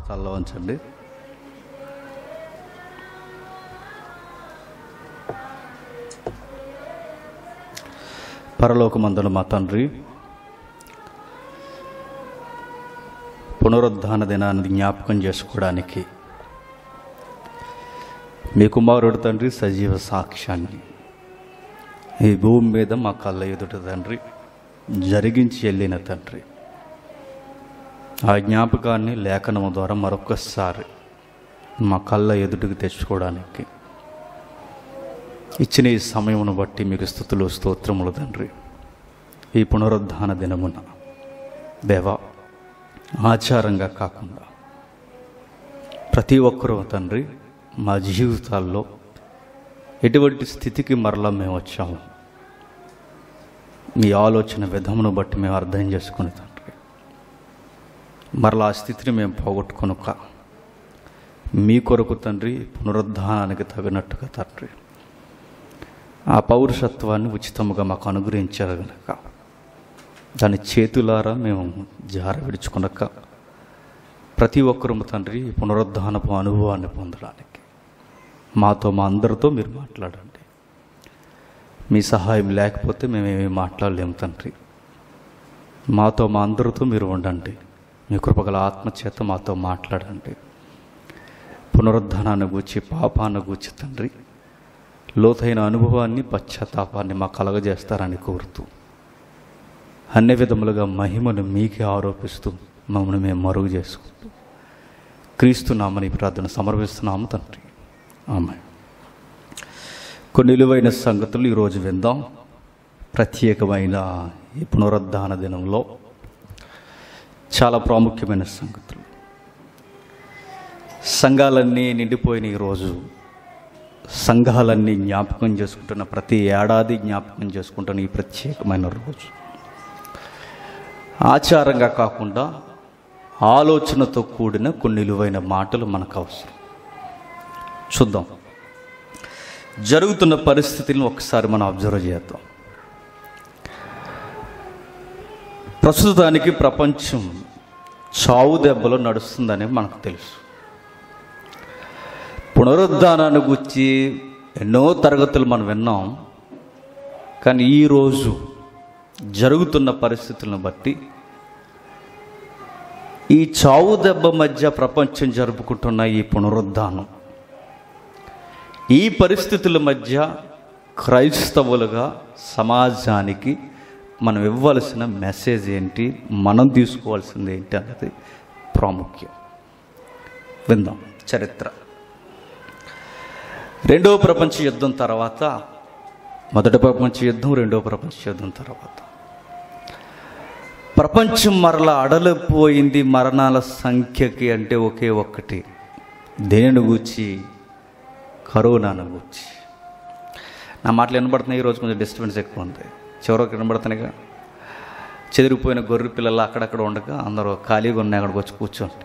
తలలో ఉంచండి పరలోకమందున మా తండ్రి పునరుద్ధాన దినాన్ని జ్ఞాపకం చేసుకోవడానికి మీ కుమారుడు తండ్రి సజీవ సాక్ష్యాన్ని ఈ భూమి మీద మా కళ్ళ ఎదుట తండ్రి జరిగించి వెళ్ళిన తండ్రి ఆ జ్ఞాపకాన్ని లేఖనము ద్వారా మరొకసారి మా కళ్ళ ఎదుటికి తెచ్చుకోవడానికి ఇచ్చిన ఈ సమయమును బట్టి మీకు స్థుతులు స్తోత్రములు తండ్రి ఈ పునరుద్ధాన దినమున దేవా ఆచారంగా కాకుండా ప్రతి ఒక్కరూ తండ్రి మా జీవితాల్లో ఎటువంటి స్థితికి మరలా మేము వచ్చాము మీ ఆలోచన విధమును బట్టి మేము అర్థం చేసుకుని తండ్రి మరలా ఆ స్థితిని మేము పోగొట్టుకొనుక మీ కొరకు తండ్రి పునరుద్ధానానికి తగినట్టుగా తండ్రి ఆ పౌరుషత్వాన్ని ఉచితముగా మాకు అనుగ్రహించారు గనక దాని చేతులారా మేము జార విడుచుకునక ప్రతి ఒక్కరూ తండ్రి ఈ పునరుద్ధానపు అనుభవాన్ని పొందడానికి మాతో మా అందరితో మీరు మాట్లాడండి మీ సహాయం లేకపోతే మేమేమి మాట్లాడలేము తండ్రి మాతో మా అందరితో మీరు ఉండండి మీ కృపగల ఆత్మచేత మాతో మాట్లాడండి పునరుద్ధానాన్ని గూర్చి పాపాన్ని గూర్చి తండ్రి లోతైన అనుభవాన్ని పశ్చాత్తాపాన్ని మా కలగజేస్తారని కోరుతూ అన్ని విధములుగా మహిమను మీకే ఆరోపిస్తూ మమ్మల్ని మేము మరుగు చేసుకుంటూ క్రీస్తు నామని ప్రార్థన సమర్పిస్తున్నాము తండ్రి ఆమె కొన్ని విలువైన సంగతులు ఈరోజు విందాం ప్రత్యేకమైన ఈ పునరుద్ధాన దినంలో చాలా ప్రాముఖ్యమైన సంగతులు సంఘాలన్నీ నిండిపోయిన ఈరోజు సంఘాలన్నీ జ్ఞాపకం చేసుకుంటున్న ప్రతి ఏడాది జ్ఞాపకం చేసుకుంటున్న ఈ ప్రత్యేకమైన రోజు ఆచారంగా కాకుండా ఆలోచనతో కూడిన కొన్ని విలువైన మాటలు మనకు అవసరం చూద్దాం జరుగుతున్న పరిస్థితులను ఒకసారి మనం అబ్జర్వ్ చేద్దాం ప్రస్తుతానికి ప్రపంచం చావు దెబ్బలో నడుస్తుందని మనకు తెలుసు పునరుద్ధానాన్ని గురించి ఎన్నో తరగతులు మనం విన్నాం కానీ ఈరోజు జరుగుతున్న పరిస్థితులను బట్టి ఈ చావు దెబ్బ మధ్య ప్రపంచం జరుపుకుంటున్న ఈ పునరుద్ధానం ఈ పరిస్థితుల మధ్య క్రైస్తవులుగా సమాజానికి మనం ఇవ్వాల్సిన మెసేజ్ ఏంటి మనం తీసుకోవాల్సింది ఏంటి అన్నది ప్రాముఖ్యం విందాం చరిత్ర రెండవ ప్రపంచ యుద్ధం తర్వాత మొదటి ప్రపంచ యుద్ధం రెండవ ప్రపంచ యుద్ధం తర్వాత ప్రపంచం మరల అడలిపోయింది మరణాల సంఖ్యకి అంటే ఒకే ఒక్కటి దేనిని గూర్చి కరోనాను గూర్చి నా మాటలు వినబడుతున్నాయి ఈరోజు కొంచెం డిస్టర్బెన్స్ ఎక్కువ ఉంది చివరికి వినబడుతున్నాయిగా చెదిరిపోయిన గొర్రె పిల్లలు అక్కడక్కడ ఉండగా అందరూ ఖాళీగా ఉన్నాయి అక్కడికి వచ్చి కూర్చోండి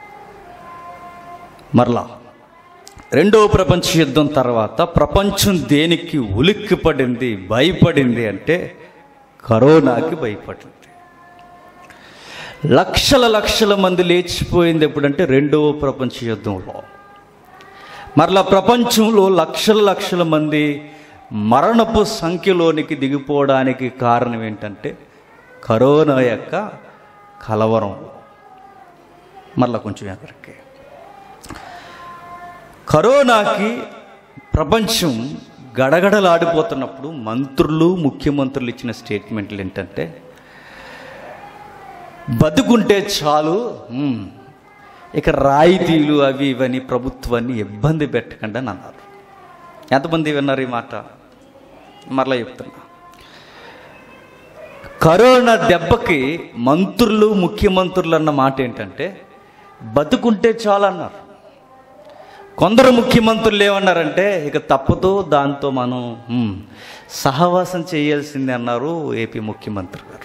మరలా రెండవ ప్రపంచ యుద్ధం తర్వాత ప్రపంచం దేనికి ఉలిక్కి పడింది భయపడింది అంటే కరోనాకి భయపడింది లక్షల లక్షల మంది లేచిపోయింది ఎప్పుడంటే రెండవ ప్రపంచ యుద్ధంలో మరలా ప్రపంచంలో లక్షల లక్షల మంది మరణపు సంఖ్యలోనికి దిగిపోవడానికి కారణం ఏంటంటే కరోనా యొక్క కలవరం మరలా కొంచెం ఎక్కడికి కరోనాకి ప్రపంచం గడగడలాడిపోతున్నప్పుడు మంత్రులు ముఖ్యమంత్రులు ఇచ్చిన స్టేట్మెంట్లు ఏంటంటే బతుకుంటే చాలు మ్మ్, ఇక రాయితీలు అవి ఇవని ప్రభుత్వాన్ని ఇబ్బంది పెట్టకండి అని అన్నారు ఎంతమంది విన్నారు ఈ మాట మరలా చెప్తున్నా కరోనా దెబ్బకి మంత్రులు ముఖ్యమంత్రులు అన్న మాట ఏంటంటే బతుకుంటే చాలు అన్నారు కొందరు ముఖ్యమంత్రులు ఏమన్నారంటే ఇక తప్పదు దాంతో మనం మ్, సహవాసం చేయాల్సిందే అన్నారు ఏపీ ముఖ్యమంత్రి గారు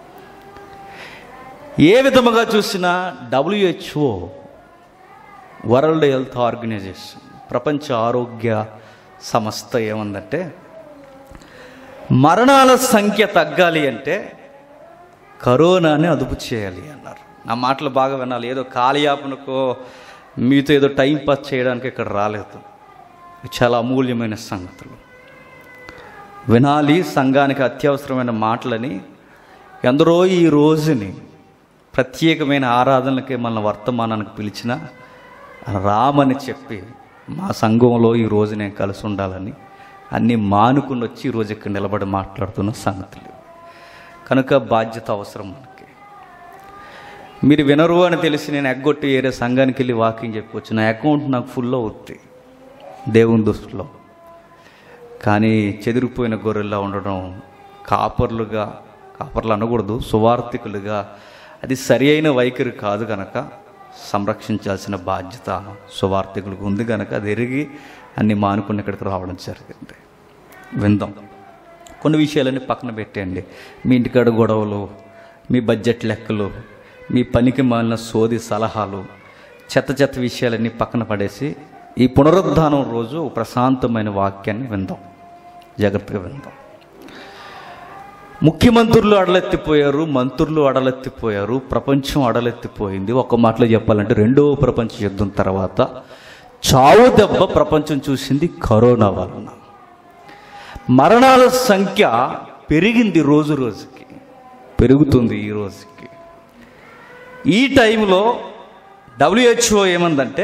ఏ విధముగా చూసినా డబ్ల్యూహెచ్ఓ వరల్డ్ హెల్త్ ఆర్గనైజేషన్ ప్రపంచ ఆరోగ్య సంస్థ ఏమందంటే మరణాల సంఖ్య తగ్గాలి అంటే కరోనాని అదుపు చేయాలి అన్నారు నా మాటలు బాగా వినాలి ఏదో కాలయాపనకో మీతో ఏదో టైం పాస్ చేయడానికి ఇక్కడ రాలేదు ఇవి చాలా అమూల్యమైన సంగతులు వినాలి సంఘానికి అత్యవసరమైన మాటలని ఎందరో ఈ రోజుని ప్రత్యేకమైన ఆరాధనలకి మన వర్తమానానికి పిలిచిన రామని చెప్పి మా సంఘంలో ఈ రోజు నేను కలిసి ఉండాలని అన్నీ మానుకుని వచ్చి ఈ రోజు ఇక్కడ నిలబడి మాట్లాడుతున్న సంగతులు కనుక బాధ్యత అవసరం మనకి మీరు వినరు అని తెలిసి నేను ఎగ్గొట్టి ఏరే సంఘానికి వెళ్ళి వాకింగ్ చెప్పవచ్చు నా అకౌంట్ నాకు ఫుల్ అవుద్ది దేవుని దృష్టిలో కానీ చెదిరిపోయిన గొర్రెల్లా ఉండడం కాపర్లుగా కాపర్లు అనకూడదు సువార్థికులుగా అది సరి అయిన వైఖరి కాదు కనుక సంరక్షించాల్సిన బాధ్యత సువార్థికులకు ఉంది కనుక అది ఎరిగి అన్ని మానుకుని ఇక్కడికి రావడం జరిగింది విందాం కొన్ని విషయాలన్నీ పక్కన పెట్టేయండి మీ ఇంటికాడ గొడవలు మీ బడ్జెట్ లెక్కలు మీ పనికి మాలిన సోది సలహాలు చెత్త చెత్త విషయాలన్నీ పక్కన పడేసి ఈ పునరుద్ధానం రోజు ఒక ప్రశాంతమైన వాక్యాన్ని విందాం జాగ్రత్తగా విందాం ముఖ్యమంత్రులు అడలెత్తిపోయారు మంత్రులు అడలెత్తిపోయారు ప్రపంచం అడలెత్తిపోయింది ఒక మాటలో చెప్పాలంటే రెండవ ప్రపంచ యుద్ధం తర్వాత చావు దెబ్బ ప్రపంచం చూసింది కరోనా వలన మరణాల సంఖ్య పెరిగింది రోజు రోజుకి పెరుగుతుంది ఈ రోజుకి ఈ టైంలో డబ్ల్యూహెచ్ఓ ఏమందంటే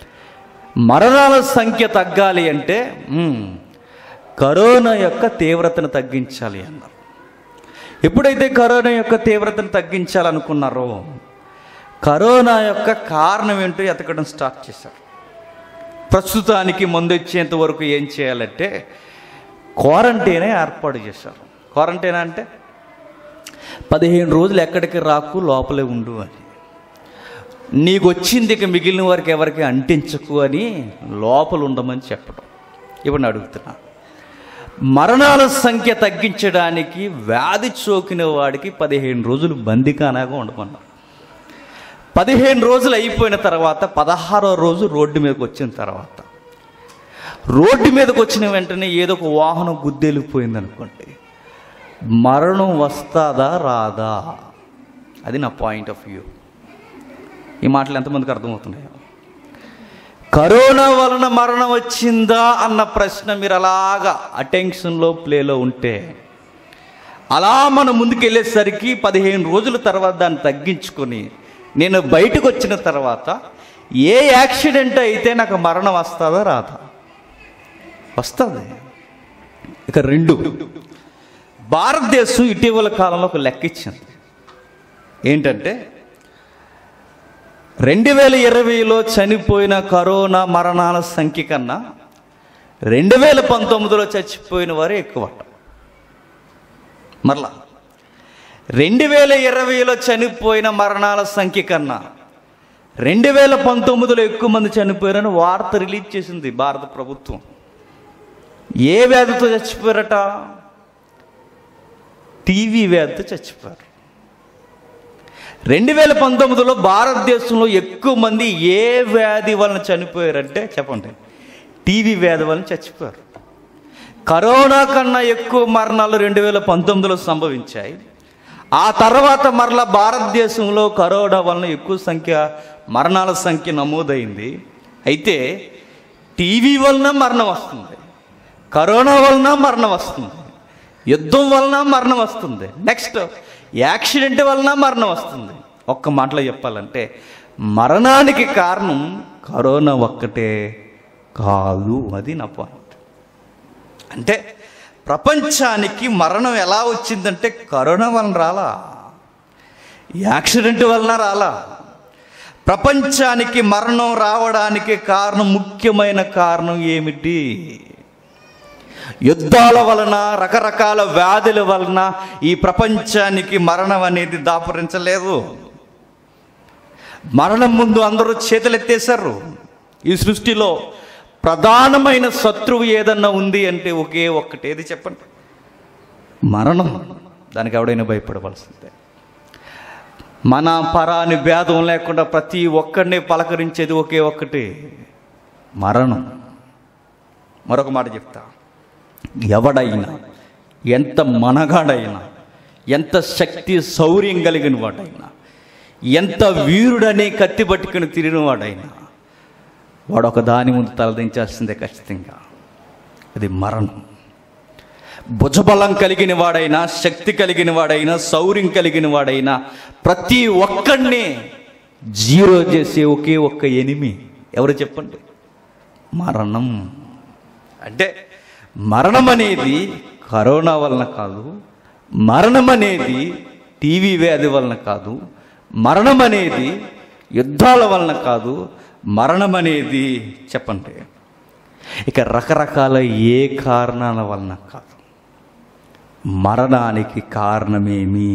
మరణాల సంఖ్య తగ్గాలి అంటే మ్మ్, కరోనా యొక్క తీవ్రతను తగ్గించాలి అన్నారు ఎప్పుడైతే కరోనా యొక్క తీవ్రతను తగ్గించాలనుకున్నారో కరోనా యొక్క కారణం ఏంటో ఎతకడం స్టార్ట్ చేశారు ప్రస్తుతానికి ముందొచ్చేంత వరకు ఏం చేయాలంటే క్వారంటైనే ఏర్పాటు చేశారు క్వారంటైన్ అంటే పదిహేను రోజులు ఎక్కడికి రాకు లోపలే ఉండు అని నీకు వచ్చింది ఇక మిగిలిన వారికి ఎవరికి అంటించకు అని లోపల ఉండమని చెప్పడం ఇప్పుడు నేను అడుగుతున్నా మరణాల సంఖ్య తగ్గించడానికి వ్యాధి సోకిన వాడికి పదిహేను రోజులు బందికానాగా ఉండమన్నారు పదిహేను రోజులు అయిపోయిన తర్వాత పదహారో రోజు రోడ్డు మీదకి వచ్చిన తర్వాత రోడ్డు మీదకి వచ్చిన వెంటనే ఏదో ఒక వాహనం గుద్దెలిపోయింది అనుకోండి మరణం వస్తాదా రాదా అది నా పాయింట్ ఆఫ్ వ్యూ ఈ మాటలు ఎంతమందికి అర్థమవుతున్నాయో కరోనా వలన మరణం వచ్చిందా అన్న ప్రశ్న మీరు అలాగా అటెన్షన్లో ప్లేలో ఉంటే అలా మనం ముందుకెళ్ళేసరికి పదిహేను రోజుల తర్వాత దాన్ని తగ్గించుకొని నేను బయటకు వచ్చిన తర్వాత ఏ యాక్సిడెంట్ అయితే నాకు మరణం వస్తుందా రాదా వస్తుంది ఇక రెండు భారతదేశం ఇటీవల కాలంలో ఒక లెక్క ఇచ్చింది ఏంటంటే రెండు వేల ఇరవైలో చనిపోయిన కరోనా మరణాల సంఖ్య కన్నా రెండు వేల పంతొమ్మిదిలో చచ్చిపోయిన వారే ఎక్కువ మరలా రెండు వేల ఇరవైలో చనిపోయిన మరణాల సంఖ్య కన్నా రెండు వేల పంతొమ్మిదిలో ఎక్కువ మంది చనిపోయారని వార్త రిలీజ్ చేసింది భారత ప్రభుత్వం ఏ వ్యాధితో చచ్చిపోయారట టీవీ వ్యాధితో చచ్చిపోయారు రెండు వేల పంతొమ్మిదిలో భారతదేశంలో ఎక్కువ మంది ఏ వ్యాధి వలన చనిపోయారంటే చెప్పండి టీవీ వ్యాధి వలన చచ్చిపోయారు కరోనా కన్నా ఎక్కువ మరణాలు రెండు వేల పంతొమ్మిదిలో సంభవించాయి ఆ తర్వాత మరలా భారతదేశంలో కరోనా వలన ఎక్కువ సంఖ్య మరణాల సంఖ్య నమోదైంది అయితే టీవీ వలన మరణం వస్తుంది కరోనా వలన మరణం వస్తుంది యుద్ధం వలన మరణం వస్తుంది నెక్స్ట్ యాక్సిడెంట్ వలన మరణం వస్తుంది ఒక్క మాటలో చెప్పాలంటే మరణానికి కారణం కరోనా ఒక్కటే కాదు అది నా పాయింట్ అంటే ప్రపంచానికి మరణం ఎలా వచ్చిందంటే కరోనా వలన రాలా యాక్సిడెంట్ వలన రాలా ప్రపంచానికి మరణం రావడానికి కారణం ముఖ్యమైన కారణం ఏమిటి యుద్ధాల వలన రకరకాల వ్యాధుల వలన ఈ ప్రపంచానికి మరణం అనేది దాపురించలేదు మరణం ముందు అందరూ చేతులెత్తేశారు ఈ సృష్టిలో ప్రధానమైన శత్రువు ఏదన్నా ఉంది అంటే ఒకే ఒక్కటి ఏది చెప్పండి మరణం దానికి ఎవడైనా భయపడవలసిందే మన పరాని భేదం లేకుండా ప్రతి ఒక్కడిని పలకరించేది ఒకే ఒక్కటి మరణం మరొక మాట చెప్తా ఎవడైనా ఎంత మనగాడైనా ఎంత శక్తి శౌర్యం కలిగిన వాడైనా ఎంత వీరుడని కత్తి పట్టుకుని తిరిగినవాడైనా వాడు ఒక దాని ముందు తలదించాల్సిందే ఖచ్చితంగా అది మరణం భుజబలం కలిగిన వాడైనా శక్తి కలిగిన వాడైనా శౌర్యం కలిగిన వాడైనా ప్రతి ఒక్కడిని జీరో చేసే ఒకే ఒక్క ఎనిమి ఎవరు చెప్పండి మరణం అంటే మరణం అనేది కరోనా వలన కాదు మరణం అనేది టీవీ వ్యాధి వలన కాదు మరణం అనేది యుద్ధాల వలన కాదు మరణం అనేది చెప్పండి ఇక రకరకాల ఏ కారణాల వలన కాదు మరణానికి కారణమేమి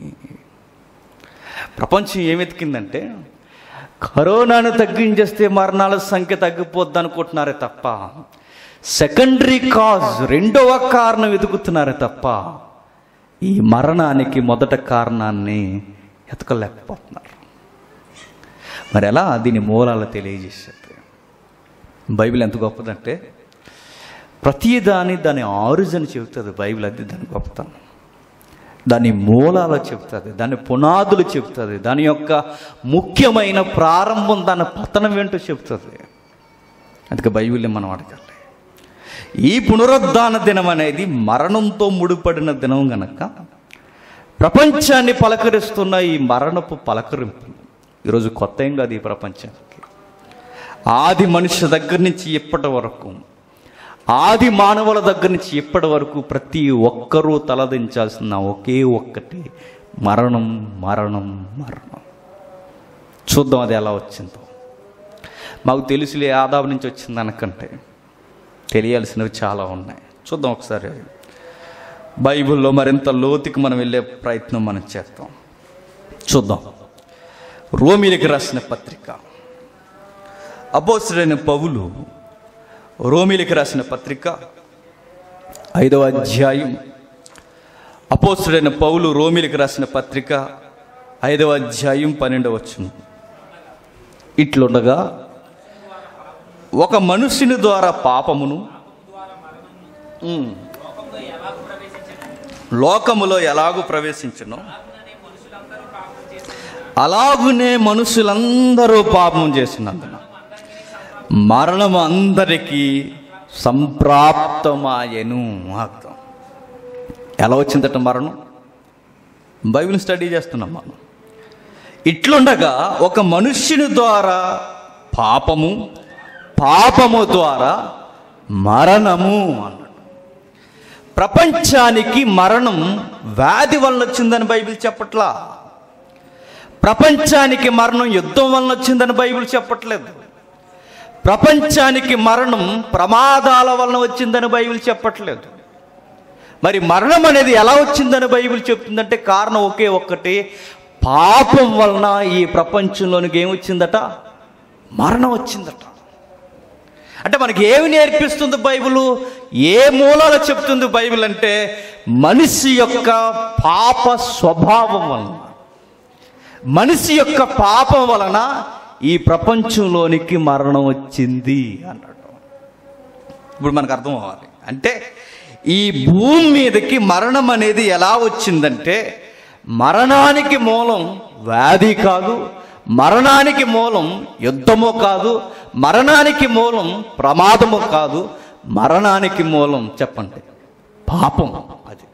ప్రపంచం ఏమెతికిందంటే కరోనాను తగ్గించేస్తే మరణాల సంఖ్య తగ్గిపోద్ది అనుకుంటున్నారే తప్ప సెకండరీ కాజ్ రెండవ కారణం వెతుకుతున్నారే తప్ప ఈ మరణానికి మొదట కారణాన్ని ఎతకలేకపోతున్నారు మరి ఎలా దీని మూలాలు తెలియజేసేది బైబిల్ ఎంత గొప్పదంటే ప్రతి దాని దాని ఆరిజిన్ చెబుతుంది బైబిల్ అది దాని గొప్పతనం దాని మూలాలు చెప్తుంది దాని పునాదులు చెప్తుంది దాని యొక్క ముఖ్యమైన ప్రారంభం దాని పతనం ఏంటో చెప్తుంది అందుకే బైబిల్ని మనం అడగాలి ఈ పునరుద్ధాన దినం అనేది మరణంతో ముడిపడిన దినం గనక ప్రపంచాన్ని పలకరిస్తున్న ఈ మరణపు పలకరింపు ఈరోజు కొత్త ఏం కాదు ఈ ప్రపంచానికి ఆది మనుషు దగ్గర నుంచి ఇప్పటి వరకు ఆది మానవుల దగ్గర నుంచి ఇప్పటి వరకు ప్రతి ఒక్కరూ తలదించాల్సిన ఒకే ఒక్కటి మరణం మరణం మరణం చూద్దాం అది ఎలా వచ్చిందో మాకు తెలుసులే ఆదాబు నుంచి వచ్చింది అనకంటే తెలియాల్సినవి చాలా ఉన్నాయి చూద్దాం ఒకసారి బైబిల్లో మరింత లోతుకి మనం వెళ్ళే ప్రయత్నం మనం చేద్దాం చూద్దాం రోమిలికి రాసిన పత్రిక అపోసుడైన పౌలు రోమిలికి రాసిన పత్రిక ఐదవ అధ్యాయం అపోసుడైన పౌలు రోమిలికి రాసిన పత్రిక ఐదవ అధ్యాయం పన్నెండవ వచ్చును ఇట్లుండగా ఒక మనుషుని ద్వారా పాపమును ఉమ్, లోకములో ఎలాగూ ప్రవేశించును అలాగునే మనుషులందరూ పాపం చేసినందున మరణం అందరికీ సంప్రాప్తమాయను అర్థం ఎలా వచ్చిందట మరణం బైబిల్ స్టడీ చేస్తున్నాం మనం ఇట్లుండగా ఒక మనుష్యుని ద్వారా పాపము పాపము ద్వారా మరణము అన్నాడు ప్రపంచానికి మరణం వ్యాధి వలన వచ్చిందని బైబిల్ చెప్పట్లా ప్రపంచానికి మరణం యుద్ధం వలన వచ్చిందని బైబిల్ చెప్పట్లేదు ప్రపంచానికి మరణం ప్రమాదాల వలన వచ్చిందని బైబిల్ చెప్పట్లేదు మరి మరణం అనేది ఎలా వచ్చిందని బైబిల్ చెప్తుందంటే కారణం ఒకే ఒక్కటి పాపం వలన ఈ ప్రపంచంలోనికి ఏమొచ్చిందట మరణం వచ్చిందట అంటే మనకి ఏమి నేర్పిస్తుంది బైబిల్ ఏ మూలాలు చెప్తుంది బైబిల్ అంటే మనిషి యొక్క పాప స్వభావం వలన మనిషి యొక్క పాపం వలన ఈ ప్రపంచంలోనికి మరణం వచ్చింది అన్నాడు ఇప్పుడు మనకు అర్థం అవ్వాలి అంటే ఈ భూమి మీదకి మరణం అనేది ఎలా వచ్చిందంటే మరణానికి మూలం వ్యాధి కాదు మరణానికి మూలం యుద్ధము కాదు మరణానికి మూలం ప్రమాదము కాదు మరణానికి మూలం చెప్పండి పాపం అది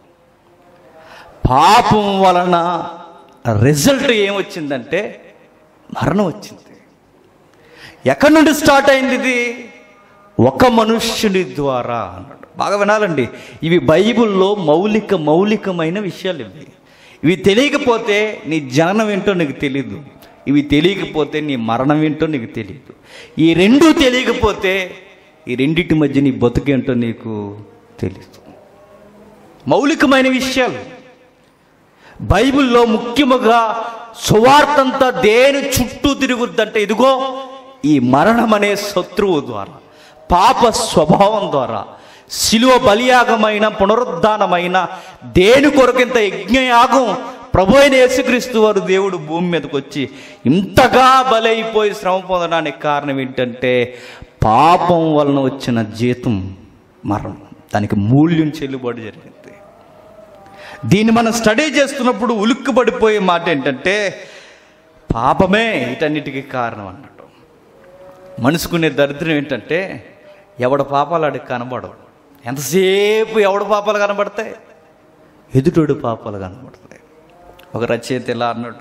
పాపం వలన రిజల్ట్ ఏమొచ్చిందంటే మరణం వచ్చింది ఎక్కడి నుండి స్టార్ట్ అయింది ఇది ఒక మనుష్యుని ద్వారా అన్నాడు బాగా వినాలండి ఇవి బైబిల్లో మౌలిక మౌలికమైన విషయాలు ఇవి ఇవి తెలియకపోతే నీ జననం ఏంటో నీకు తెలియదు ఇవి తెలియకపోతే నీ మరణం ఏంటో నీకు తెలియదు ఈ రెండు తెలియకపోతే ఈ రెండింటి మధ్య నీ బతుకేంటో నీకు తెలియదు మౌలికమైన విషయాలు బైబిల్లో ముఖ్యముగా సువార్తంతా దేని చుట్టూ తిరుగుద్దంటే ఇదిగో ఈ మరణం అనే శత్రువు ద్వారా పాప స్వభావం ద్వారా శిలువ బలియాగమైన పునరుద్ధానమైన దేని కొరకింత యజ్ఞయాగం ప్రభు అయిన యేసుక్రీస్తు వారు దేవుడు భూమి మీదకి వచ్చి ఇంతగా బలైపోయి శ్రమ పొందడానికి కారణం ఏంటంటే పాపం వలన వచ్చిన జీతం మరణం దానికి మూల్యం చెల్లుబాటు జరిగింది దీన్ని మనం స్టడీ చేస్తున్నప్పుడు ఉలిక్కుపడిపోయే మాట ఏంటంటే పాపమే వీటన్నిటికీ కారణం అన్నట్టు మనసుకునే దరిద్రం ఏంటంటే ఎవడ పాపాలు ఆడికి కనబడవు ఎంతసేపు ఎవడ పాపాలు కనబడతాయి ఎదుటోడు పాపాలు కనబడతాయి ఒక రచయిత ఇలా అన్నాడు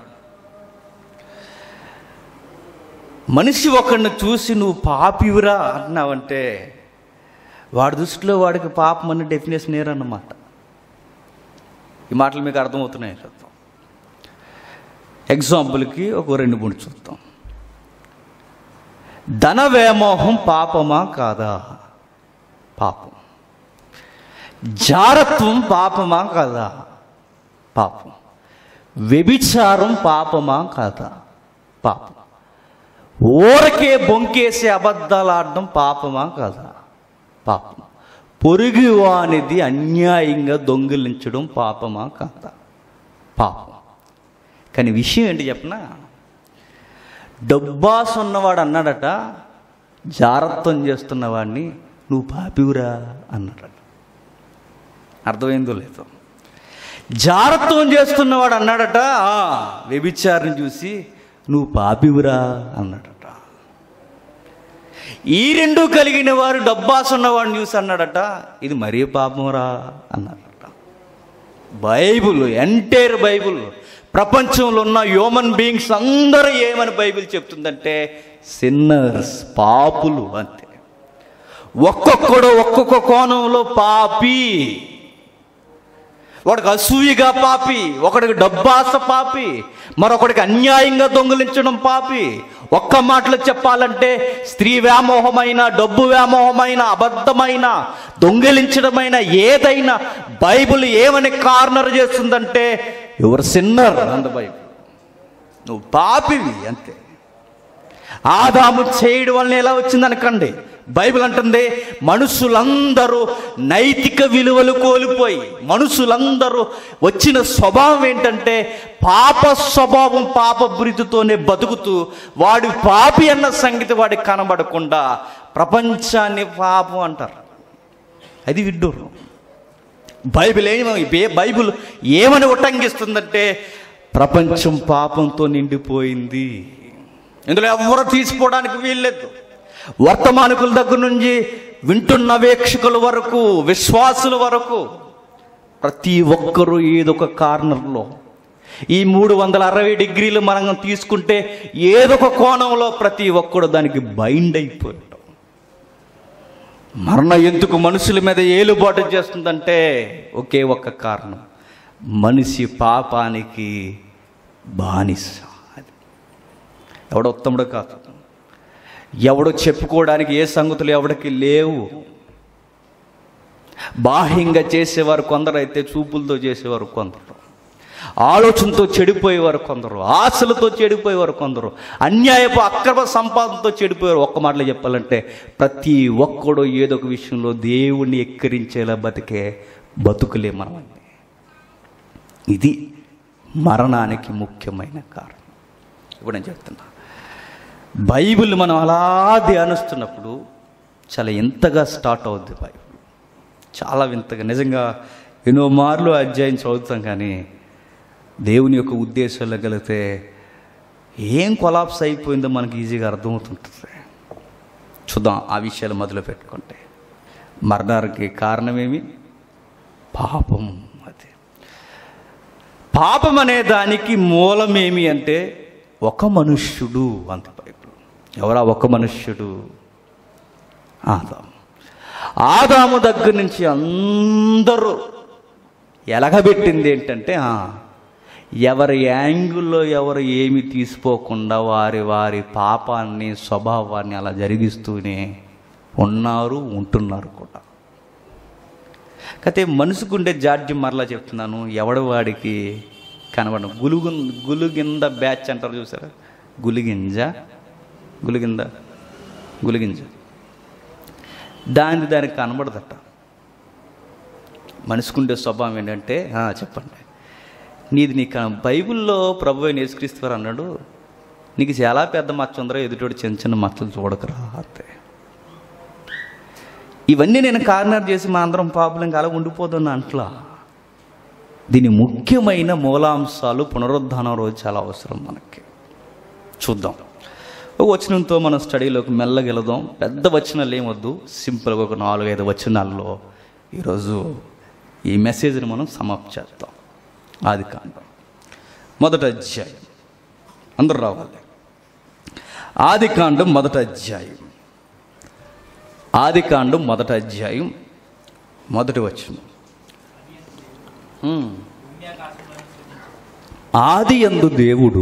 మనిషి ఒకడిని చూసి నువ్వు పాపివిరా అన్నావంటే వాడి దృష్టిలో వాడికి పాపం అనే డెఫినేషన్ ఏరన్నమాట ఈ మాటలు మీకు అర్థమవుతున్నాయి చూద్దాం ఎగ్జాంపుల్కి ఒక రెండు మూడు చూద్దాం ధన వ్యామోహం పాపమా కాదా పాపం జారత్వం పాపమా కాదా పాపం వ్యభిచారం పాపమా కాదా పాపం ఊరకే బొంకేసి అబద్ధాలు ఆడడం పాపమా కాదా పాపం పొరుగువానిది అన్యాయంగా దొంగిలించడం పాపమా కాదా పాపం కానీ విషయం ఏంటి చెప్పనా డబ్బాస్ ఉన్నవాడు అన్నాడట జారత్వం చేస్తున్నవాడిని నువ్వు పాపివురా అన్నాడట అర్థమైందో లేదో జారత్వం చేస్తున్నవాడు అన్నాడట "ఆ, వ్యభిచారిని చూసి నువ్వు పాపివురా అన్నాడట ఈ రెండు కలిగిన వారు డబ్బాస్ ఉన్నవాడిని చూసి అన్నాడట ఇది మరీ పాపంరా అన్నాడట బైబుల్ ఎంటైర్ బైబుల్ ప్రపంచంలో ఉన్న హ్యూమన్ బీయింగ్స్ అందరూ ఏమని బైబిల్ చెప్తుందంటే సిన్నర్స్ పాపులు అంతే ఒక్కొక్కడు ఒక్కొక్క కోణంలో పాపి వాడికి అసూయగా పాపి ఒకడికి డబ్బాస పాపి మరొకడికి అన్యాయంగా దొంగిలించడం పాపి ఒక్క మాటలో చెప్పాలంటే స్త్రీ వ్యామోహమైన డబ్బు వ్యామోహమైన అబద్ధమైన దొంగిలించడమైన ఏదైనా బైబిల్ ఏమని కార్నర్ చేస్తుందంటే యువర్ సిన్నర్ అంద బైబిల్ నువ్వు పాపివి అంతే ఆదాము చేయడం వలన ఎలా వచ్చింది అనకండి బైబిల్ అంటుంది మనుషులందరూ నైతిక విలువలు కోల్పోయి మనుషులందరూ వచ్చిన స్వభావం ఏంటంటే పాప స్వభావం పాప బురితితోనే బతుకుతూ వాడి పాపి అన్న సంగతి వాడికి కనబడకుండా ప్రపంచాన్ని పాపం అంటారు అది విడ్డూరం బైబిల్ ఏమని బే- బైబిల్ ఏమని ఉటంకిస్తుందంటే ప్రపంచం పాపంతో నిండిపోయింది ఇందులో ఎవరు తీసుకోవడానికి వీల్లేదు వర్తమానికుల దగ్గర నుంచి వింటున్న వీక్షకుల వరకు విశ్వాసుల వరకు ప్రతి ఒక్కరూ ఏదొక కార్నర్లో ఈ మూడు వందల అరవై డిగ్రీలు మనం తీసుకుంటే ఏదొక కోణంలో ప్రతి ఒక్కడు దానికి బైండ్ అయిపోయాడు మరణ ఎందుకు మనుషుల మీద ఏలుబాటు చేస్తుందంటే ఒకే ఒక్క కారణం మనిషి పాపానికి బానిస అది ఎవడో ఉత్తముడు కాదు ఎవడో చెప్పుకోవడానికి ఏ సంగతులు ఎవడికి లేవు బాహ్యంగా చేసేవారు కొందరు అయితే చూపులతో చేసేవారు కొందరు ఆలోచనతో చెడిపోయేవారు కొందరు ఆశలతో చెడిపోయేవారు కొందరు అన్యాయపు అక్రమ సంపాదనతో చెడిపోయారు ఒక్క మాటలో చెప్పాలంటే ప్రతి ఒక్కడు ఏదో ఒక విషయంలో దేవుణ్ణి ఎక్కిరించేలా బతికే బతుకులే మనం ఇది మరణానికి ముఖ్యమైన కారణం ఇప్పుడు నేను చెప్తున్నా బైబిల్ మనం అలా ధ్యానిస్తున్నప్పుడు చాలా ఎంతగా స్టార్ట్ అవుద్ది బైబిల్ చాలా వింతగా నిజంగా ఎన్నో మార్లు ఆ అధ్యాయం చదువుతాం కానీ దేవుని యొక్క ఉద్దేశాలు కలిగితే ఏం కొలాప్స్ అయిపోయిందో మనకి ఈజీగా అర్థమవుతుంటుంది చూద్దాం ఆ విషయాలు మొదలు పెట్టుకుంటే మరణానికి కారణమేమి పాపం అది పాపం అనే దానికి మూలమేమి అంటే ఒక మనుష్యుడు అంత బైబిల్ ఎవరా ఒక మనుష్యుడు ఆదాము ఆదాము దగ్గర నుంచి అందరూ ఎలగబెట్టింది ఏంటంటే ఆ, ఎవరి యాంగిల్లో ఎవరు ఏమి తీసుకోకుండా వారి వారి పాపాన్ని స్వభావాన్ని అలా జరిగిస్తూనే ఉన్నారు ఉంటున్నారు కూడా కాకపోతే మనసుకుండే జాడ్యం మరలా చెప్తున్నాను ఎవడు వాడికి కనబడను గులుగు గులుగింద బ్యాచ్ అంటారు చూసారా గులిగింజ గులిగింద గులిగింజ దాని దానికి కనబడదట మనిషికుండే స్వభావం ఏంటంటే "ఆ, చెప్పండి నీది నీకు కన- బైబిల్లో ప్రభు అయిన యేసుక్రీస్తు వారు అన్నాడు నీకు చాలా పెద్ద మచ్చ ఉందరో ఎదుటోడు చిన్న చిన్న మచ్చలు చూడకరా అంతే ఇవన్నీ నేను కార్నర్ చేసి మా అందరం పాపలు ఇంకా అలా ఉండిపోతున్నా అంట్లా దీని ముఖ్యమైన మూలాంశాలు పునరుద్ధానం రోజు చాలా అవసరం మనకి చూద్దాం ఒక వచనంతో మనం స్టడీలోకి మెల్లగా వెళదాం పెద్ద వచనాలు ఏమొద్దు సింపుల్గా ఒక నాలుగైదు వచనాల్లో ఈరోజు ఈ మెసేజ్ని మనం సమాప్తి చేద్దాం ఆది కాండం మొదటి అధ్యాయం అందరూ రావాలి ఆది కాండం మొదటి అధ్యాయం ఆది కాండం మొదటి అధ్యాయం మొదటి వచనం హ్మ్. ఆది యందు దేవుడు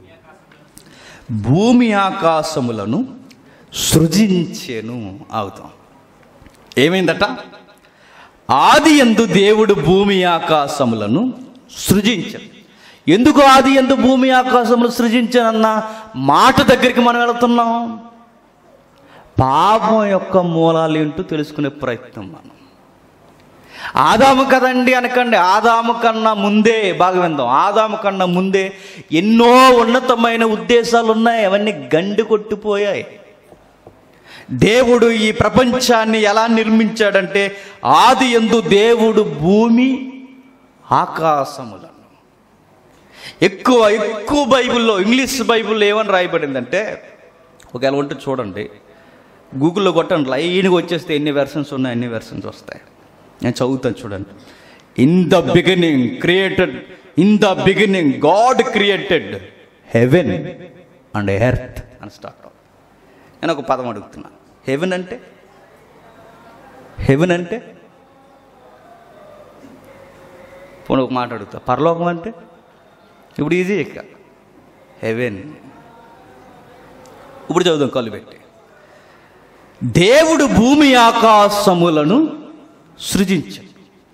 భూమి ఆకాశములను సృజించెను అవుతాం ఏమైందట ఆది యందు దేవుడు భూమి ఆకాశములను సృజించను ఎందుకు ఆది ఎందు భూమి ఆకాశములు సృజించనన్న మాట దగ్గరికి మనం వెళుతున్నాం పాపం యొక్క మూలాలు ఏంటో తెలుసుకునే ప్రయత్నం మనం ఆదాము కదండి అనకండి ఆదాము కన్నా ముందే బాగా విందాం ఆదాము కన్నా ముందే ఎన్నో ఉన్నతమైన ఉద్దేశాలు ఉన్నాయి అవన్నీ గండి కొట్టిపోయాయి దేవుడు ఈ ప్రపంచాన్ని ఎలా నిర్మించాడంటే ఆది ఎందు దేవుడు భూమి ఆకాశములను ఎక్కువ ఎక్కువ బైబిల్లో ఇంగ్లీష్ బైబిల్లో ఏమని రాయబడిందంటే ఒకవేళ ఉంటే చూడండి గూగుల్లో కొట్టండి లైన్గా వచ్చేస్తే ఎన్ని వెర్షన్స్ ఉన్నాయి ఎన్ని వెర్షన్స్ వస్తాయి నేను చదువుతాను చూడండి in the beginning created in the beginning God created heaven and earth అని స్టార్ట్ నేను ఒక పదం అడుగుతున్నా హెవెన్ అంటే హెవెన్ అంటే పోనీ ఒక మాట అడుగుతా పరలోకం అంటే ఇప్పుడు ఈజీ ఇక హెవెన్ ఇప్పుడు చదువుదాం కళ్ళు పెట్టి దేవుడు భూమి ఆకాశములను సృజించాడు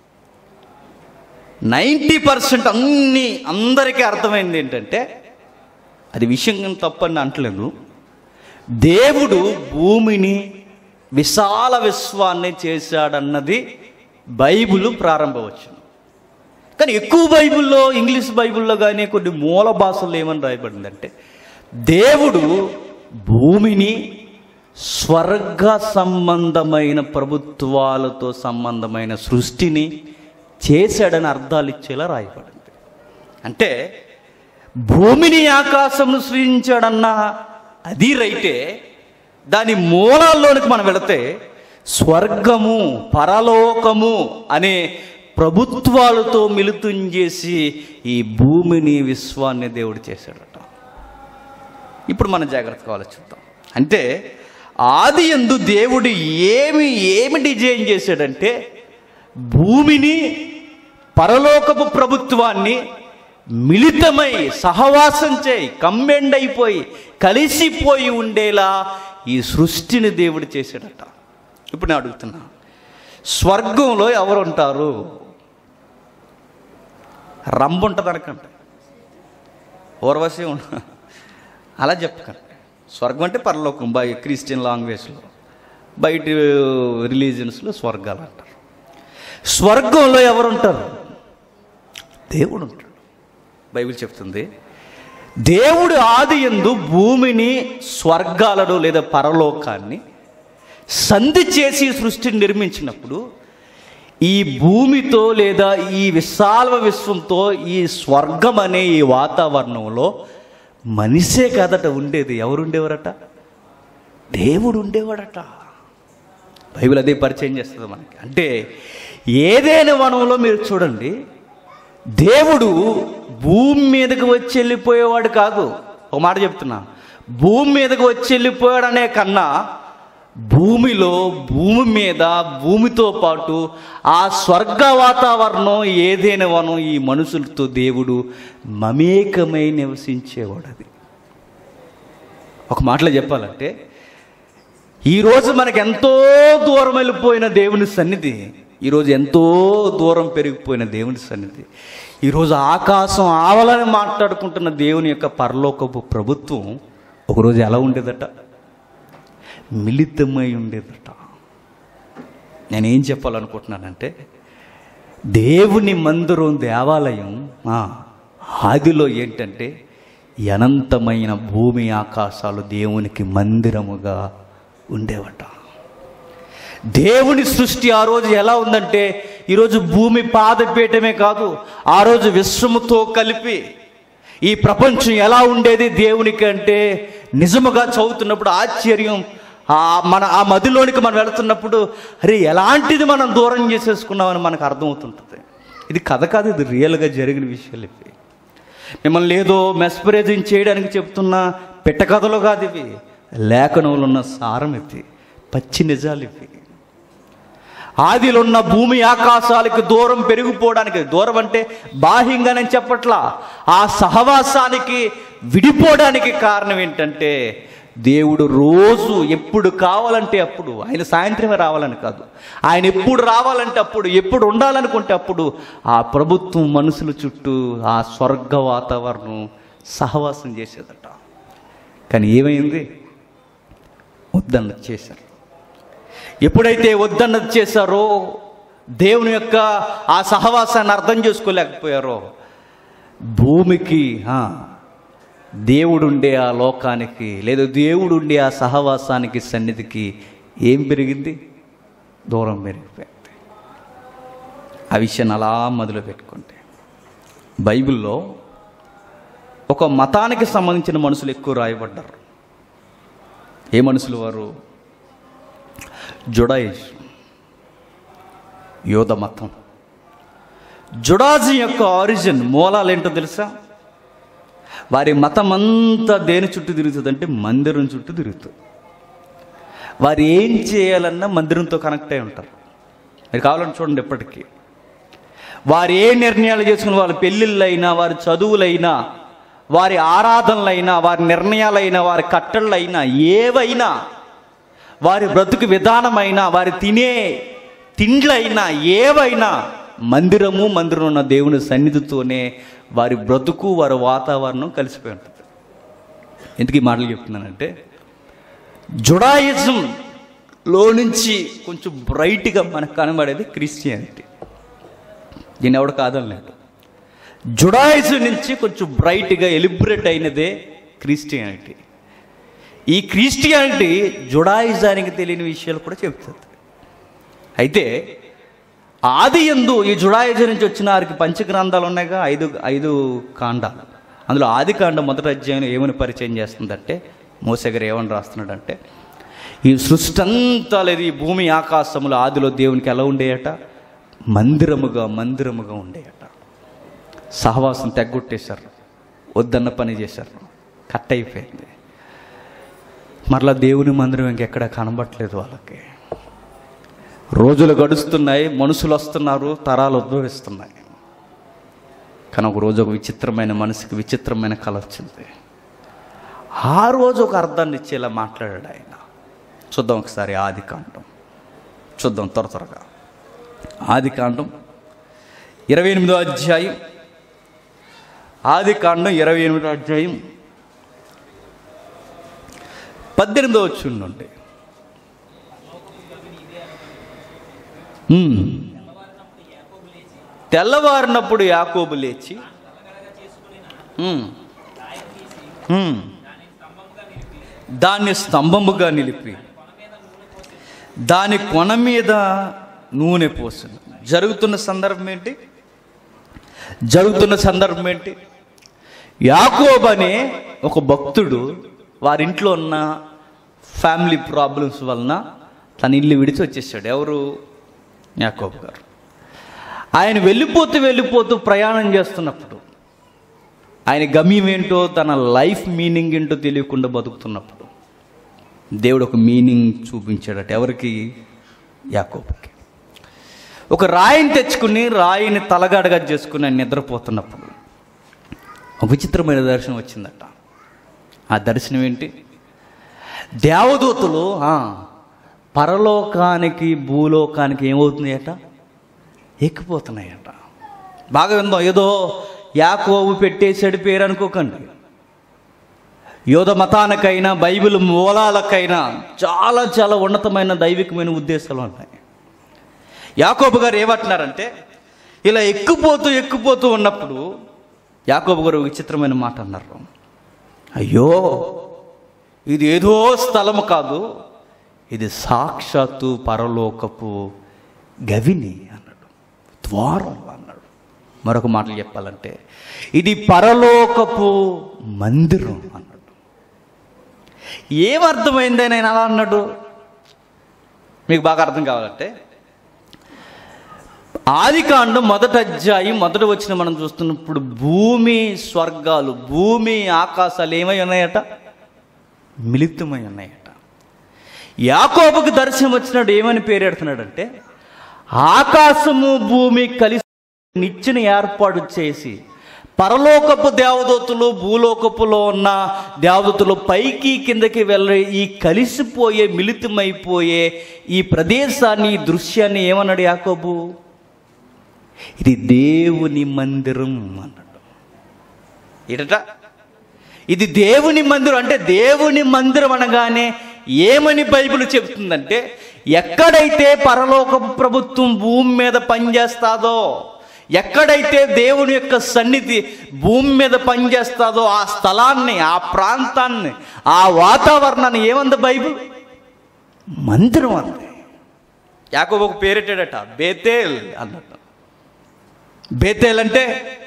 నైంటీ పర్సెంట్ అన్ని అందరికీ అర్థమైంది ఏంటంటే అది విషయం తప్పని అంటలేదు దేవుడు భూమిని విశాల విశ్వాన్ని చేశాడన్నది బైబిల్ ప్రారంభవచనం కానీ ఎక్కువ బైబిల్లో ఇంగ్లీష్ బైబిల్లో కానీ కొన్ని మూల భాషల్లో ఏమని రాయబడిందంటే దేవుడు భూమిని స్వర్గ సంబంధమైన ప్రభుత్వాలతో సంబంధమైన సృష్టిని చేశాడని అర్థాలు ఇచ్చేలా రాయబడింది అంటే భూమిని ఆకాశంను సృజించాడన్న అది రైటే దాని మూలాల్లోనికి మనం వెళితే స్వర్గము పరలోకము అనే ప్రభుత్వాలతో మిళితం చేసి ఈ భూమిని విశ్వాన్ని దేవుడు చేశాడట ఇప్పుడు మనం జాగ్రత్తగా ఆలోచిద్దాం అంటే ఆది ఎందు దేవుడు ఏమి ఏమి డిజైన్ చేశాడంటే భూమిని పరలోకపు ప్రభుత్వాన్ని మిళితమై సహవాసం చేయి కంబెండ్ అయిపోయి కలిసిపోయి ఉండేలా ఈ సృష్టిని దేవుడు చేశాడట ఇప్పుడు నేను అడుగుతున్నా స్వర్గంలో ఎవరు ఉంటారు రంబు ఉంటుంది అనకండి ఊర్వశి ఉండ అలా చెప్పకండి స్వర్గం అంటే పరలోకం బై క్రిస్టియన్ లాంగ్వేజ్లో బయట రిలీజియన్స్లో స్వర్గాలు అంటారు స్వర్గంలో ఎవరు ఉంటారు దేవుడు ఉంటాడు బైబిల్ చెప్తుంది దేవుడు ఆది ఎందు భూమిని స్వర్గాలను లేదా పరలోకాన్ని సంధి చేసి సృష్టిని నిర్మించినప్పుడు ఈ భూమితో లేదా ఈ విశాల విశ్వంతో ఈ స్వర్గం అనే ఈ వాతావరణంలో మనిషే కదట ఉండేది ఎవరు ఉండేవారట దేవుడు ఉండేవాడట బైబిల్ అదే పరిచయం చేస్తుంది మనకి అంటే ఏదైనా వనంలో మీరు చూడండి దేవుడు భూమి మీదకి వచ్చి వెళ్ళిపోయేవాడు కాదు ఒక మాట చెప్తున్నా భూమి మీదకి వచ్చి వెళ్ళిపోయాడు అనే కన్నా భూమిలో భూమి మీద భూమితో పాటు ఆ స్వర్గ వాతావరణం ఏదైనా వనం ఈ మనుషులతో దేవుడు మమేకమై నివసించేవాడు అది ఒక మాటలో చెప్పాలంటే ఈరోజు మనకు ఎంతో దూరం వెళ్ళిపోయిన దేవుని సన్నిధి ఈరోజు ఎంతో దూరం పెరిగిపోయిన దేవుని సన్నిధి ఈరోజు ఆకాశం ఆవలని మాట్లాడుకుంటున్న దేవుని యొక్క పరలోకపు ప్రభుత్వం ఒకరోజు ఎలా ఉండేదట మిళితమై ఉండేదట నేనేం చెప్పాలనుకుంటున్నానంటే దేవుని మందిరం దేవాలయం ఆ, ఆదిలో ఏంటంటే ఈ అనంతమైన భూమి ఆకాశాలు దేవునికి మందిరముగా ఉండేవట దేవుని సృష్టి ఆ రోజు ఎలా ఉందంటే ఈరోజు భూమి పాదపీఠమే కాదు ఆ రోజు విశ్వముతో కలిపి ఈ ప్రపంచం ఎలా ఉండేది దేవునికి అంటే నిజముగా చదువుతున్నప్పుడు ఆశ్చర్యం ఆ మన ఆ మదిలోనికి మనం వెళుతున్నప్పుడు అరే ఎలాంటిది మనం దూరం చేసేసుకున్నామని మనకు అర్థమవుతుంటుంది ఇది కథ కాదు ఇది రియల్గా జరిగిన విషయాలు ఇవి మిమ్మల్ని ఏదో మెస్పరైజింగ్ చేయడానికి చెప్తున్న పిట్ట కథలు కాదు ఇవి లేఖనంలో ఉన్న సారం ఇది పచ్చి నిజాలు ఇవి ఆదిలో ఉన్న భూమి ఆకాశాలకు దూరం పెరిగిపోవడానికి దూరం అంటే బాహ్యంగా నేను చెప్పట్లా ఆ సహవాసానికి విడిపోవడానికి కారణం ఏంటంటే దేవుడు రోజు ఎప్పుడు కావాలంటే అప్పుడు ఆయన సాయంత్రమే రావాలని కాదు ఆయన ఎప్పుడు రావాలంటే అప్పుడు ఎప్పుడు ఉండాలనుకుంటే అప్పుడు ఆ ప్రభుత్వం మనుషుల చుట్టూ ఆ స్వర్గ వాతావరణం సహవాసం చేసేదట కానీ ఏమైంది వద్దన్నది చేశారు ఎప్పుడైతే వద్దన్నది చేశారో దేవుని యొక్క ఆ సహవాసాన్ని అర్థం చేసుకోలేకపోయారో భూమికి ఆ, దేవుడుండే ఆ లోకానికి లేదా దేవుడుండే ఆ సహవాసానికి సన్నిధికి ఏం పెరిగింది దూరం పెరిగిపోయింది ఆ విషయాన్ని అలా మొదలు పెట్టుకుంటే బైబిల్లో ఒక మతానికి సంబంధించిన మనుషులు ఎక్కువ రాయబడ్డారు ఏ మనుషులు వారు జుడాయిజం యోధ మతం జుడాజం యొక్క ఆరిజిన్ మూలాలు ఏంటో తెలుసా వారి మతం అంతా దేని చుట్టూ తిరుగుతుందంటే మందిరం చుట్టూ తిరుగుతుంది వారు ఏం చేయాలన్నా మందిరంతో కనెక్ట్ అయి ఉంటారు మీరు కావాలని చూడండి ఎప్పటికీ వారు ఏ నిర్ణయాలు చేసుకుని వాళ్ళ పెళ్ళిళ్ళైనా వారి చదువులైనా వారి ఆరాధనలైనా వారి నిర్ణయాలైనా వారి కట్టళ్ళైనా ఏవైనా వారి బ్రతుకు విధానమైనా వారి తినే తిండ్లైనా ఏవైనా మందిరము మందిరం ఉన్న దేవుని సన్నిధితోనే వారి బ్రతుకు వారి వాతావరణం కలిసిపోయి ఉంటుంది ఎందుకు ఈ మాటలు చెప్తున్నానంటే జుడాయిజంలో నుంచి కొంచెం బ్రైట్గా మనకు కనబడేది క్రిస్టియానిటీ దీన్ని ఎవడు కాదనలేదు జుడాయిజం నుంచి కొంచెం బ్రైట్గా ఎలిబరేట్ అయినదే క్రిస్టియానిటీ ఈ క్రిస్టియానిటీ జుడాయిజానికి తెలియని విషయాలు కూడా చెప్తుంది అయితే ఆది ఎందు ఈ జుడాయిజం నుంచి వచ్చిన వారికి పంచగ్రంథాలు ఉన్నాయిగా ఐదు ఐదు కాండాలు అందులో ఆది కాండం మొదటి అధ్యాయం ఏమని పరిచయం చేస్తుందంటే మోసగారు ఏమని రాస్తున్నాడంటే ఈ సృష్టి అంతా లేదు ఈ భూమి ఆకాశములు ఆదిలో దేవునికి ఎలా ఉండేయట మందిరముగా మందిరముగా ఉండేయట సహవాసం తెగ్గొట్టేశారు వద్దన్న పని చేశారు కట్ అయిపోయింది మరలా దేవుని మందిరం ఇంకెక్కడ కనబట్లేదు వాళ్ళకి రోజులు గడుస్తున్నాయి మనుషులు వస్తున్నారు తరాలు ఉద్భవిస్తున్నాయి కానీ ఒక రోజు ఒక విచిత్రమైన మనసుకి విచిత్రమైన కళ వచ్చింది ఆ రోజు ఒక అర్థాన్ని ఇచ్చేలా మాట్లాడాడు ఆయన చూద్దాం ఒకసారి ఆది కాండం చూద్దాం త్వర త్వరగా ఆది కాండం ఇరవై ఎనిమిదో అధ్యాయం ఆది కాండం ఇరవై ఎనిమిదో అధ్యాయం పద్దెనిమిదో వచ్చి నుండి ఉమ్. తెల్లవారినప్పుడు యాకోబు లేచి ఉమ్. ఉమ్. దాన్ని స్తంభముగా నిలిపి దాని కొన మీద నూనె పోసింది జరుగుతున్న సందర్భం ఏంటి జరుగుతున్న సందర్భం ఏంటి యాకోబ్ అనే ఒక భక్తుడు వారింట్లో ఉన్న ఫ్యామిలీ ప్రాబ్లమ్స్ వలన తన ఇల్లు విడిచి వచ్చేసాడు ఎవరు యాకోబ్ గారు ఆయన వెళ్ళిపోతూ వెళ్ళిపోతూ ప్రయాణం చేస్తున్నప్పుడు ఆయన గమ్యం ఏంటో తన లైఫ్ మీనింగ్ ఏంటో తెలియకుండా బతుకుతున్నప్పుడు దేవుడు ఒక మీనింగ్ చూపించాడట ఎవరికి యాకోబుకి ఒక రాయిని తెచ్చుకుని రాయిని తలగడగా చేసుకుని ఆయన నిద్రపోతున్నప్పుడు ఒక విచిత్రమైన దర్శనం వచ్చిందట ఆ దర్శనం ఏంటి దేవదూతలు ఆ, పరలోకానికి భూలోకానికి ఏమవుతున్నాయట ఎక్కిపోతున్నాయట బాగా విందాం ఏదో యాకోబు పెట్టేసాడు పేరు అనుకోకండి యోధ మతానికైనా బైబిల్ మూలాలకైనా చాలా చాలా ఉన్నతమైన దైవికమైన ఉద్దేశాలు ఉన్నాయి యాకోబు గారు ఏమంటున్నారంటే ఇలా ఎక్కుపోతూ ఎక్కుపోతూ ఉన్నప్పుడు యాకోబు గారు ఒక విచిత్రమైన మాట అన్నారు అయ్యో ఇది ఏదో స్థలము కాదు ఇది సాక్షాత్తు పరలోకపు గవిని అన్నాడు ద్వారం అన్నాడు మరొక మాటలు చెప్పాలంటే ఇది పరలోకపు మందిరం అన్నాడు ఏమర్థమైంది ఆయన అలా అన్నాడు మీకు బాగా అర్థం కావాలంటే ఆది కాండం మొదటి అధ్యాయం మొదట వచ్చిన మనం చూస్తున్నప్పుడు భూమి స్వర్గాలు భూమి ఆకాశాలు ఏమై ఉన్నాయట మిళితమై ఉన్నాయట యాకోబుకు దర్శనం వచ్చినాడు ఏమని పేరెడుతున్నాడంటే ఆకాశము భూమి కలిసి నిచ్చెన ఏర్పాటు చేసి పరలోకపు దేవదూతలు భూలోకపులో ఉన్న దేవదూతలు పైకి కిందకి వెళ్ళి ఈ కలిసిపోయే మిళితమైపోయే ఈ ప్రదేశాన్ని ఈ దృశ్యాన్ని ఏమన్నాడు యాకోబు ఇది దేవుని మందిరం అన్నాడు ఇటట ఇది దేవుని మందిరం అంటే దేవుని మందిరం అనగానే ఏమని బైబిల్ చెబుతుందంటే ఎక్కడైతే పరలోక ప్రభుత్వం భూమి మీద పనిచేస్తాదో ఎక్కడైతే దేవుని యొక్క సన్నిధి భూమి మీద పనిచేస్తాదో ఆ స్థలాన్ని ఆ ప్రాంతాన్ని ఆ వాతావరణాన్ని ఏమంది బైబిల్ మందిరం అంది యాకోబు ఒక పేరెట్టాడట బేతేల్ అన్నట్టు బేతేల్ అంటే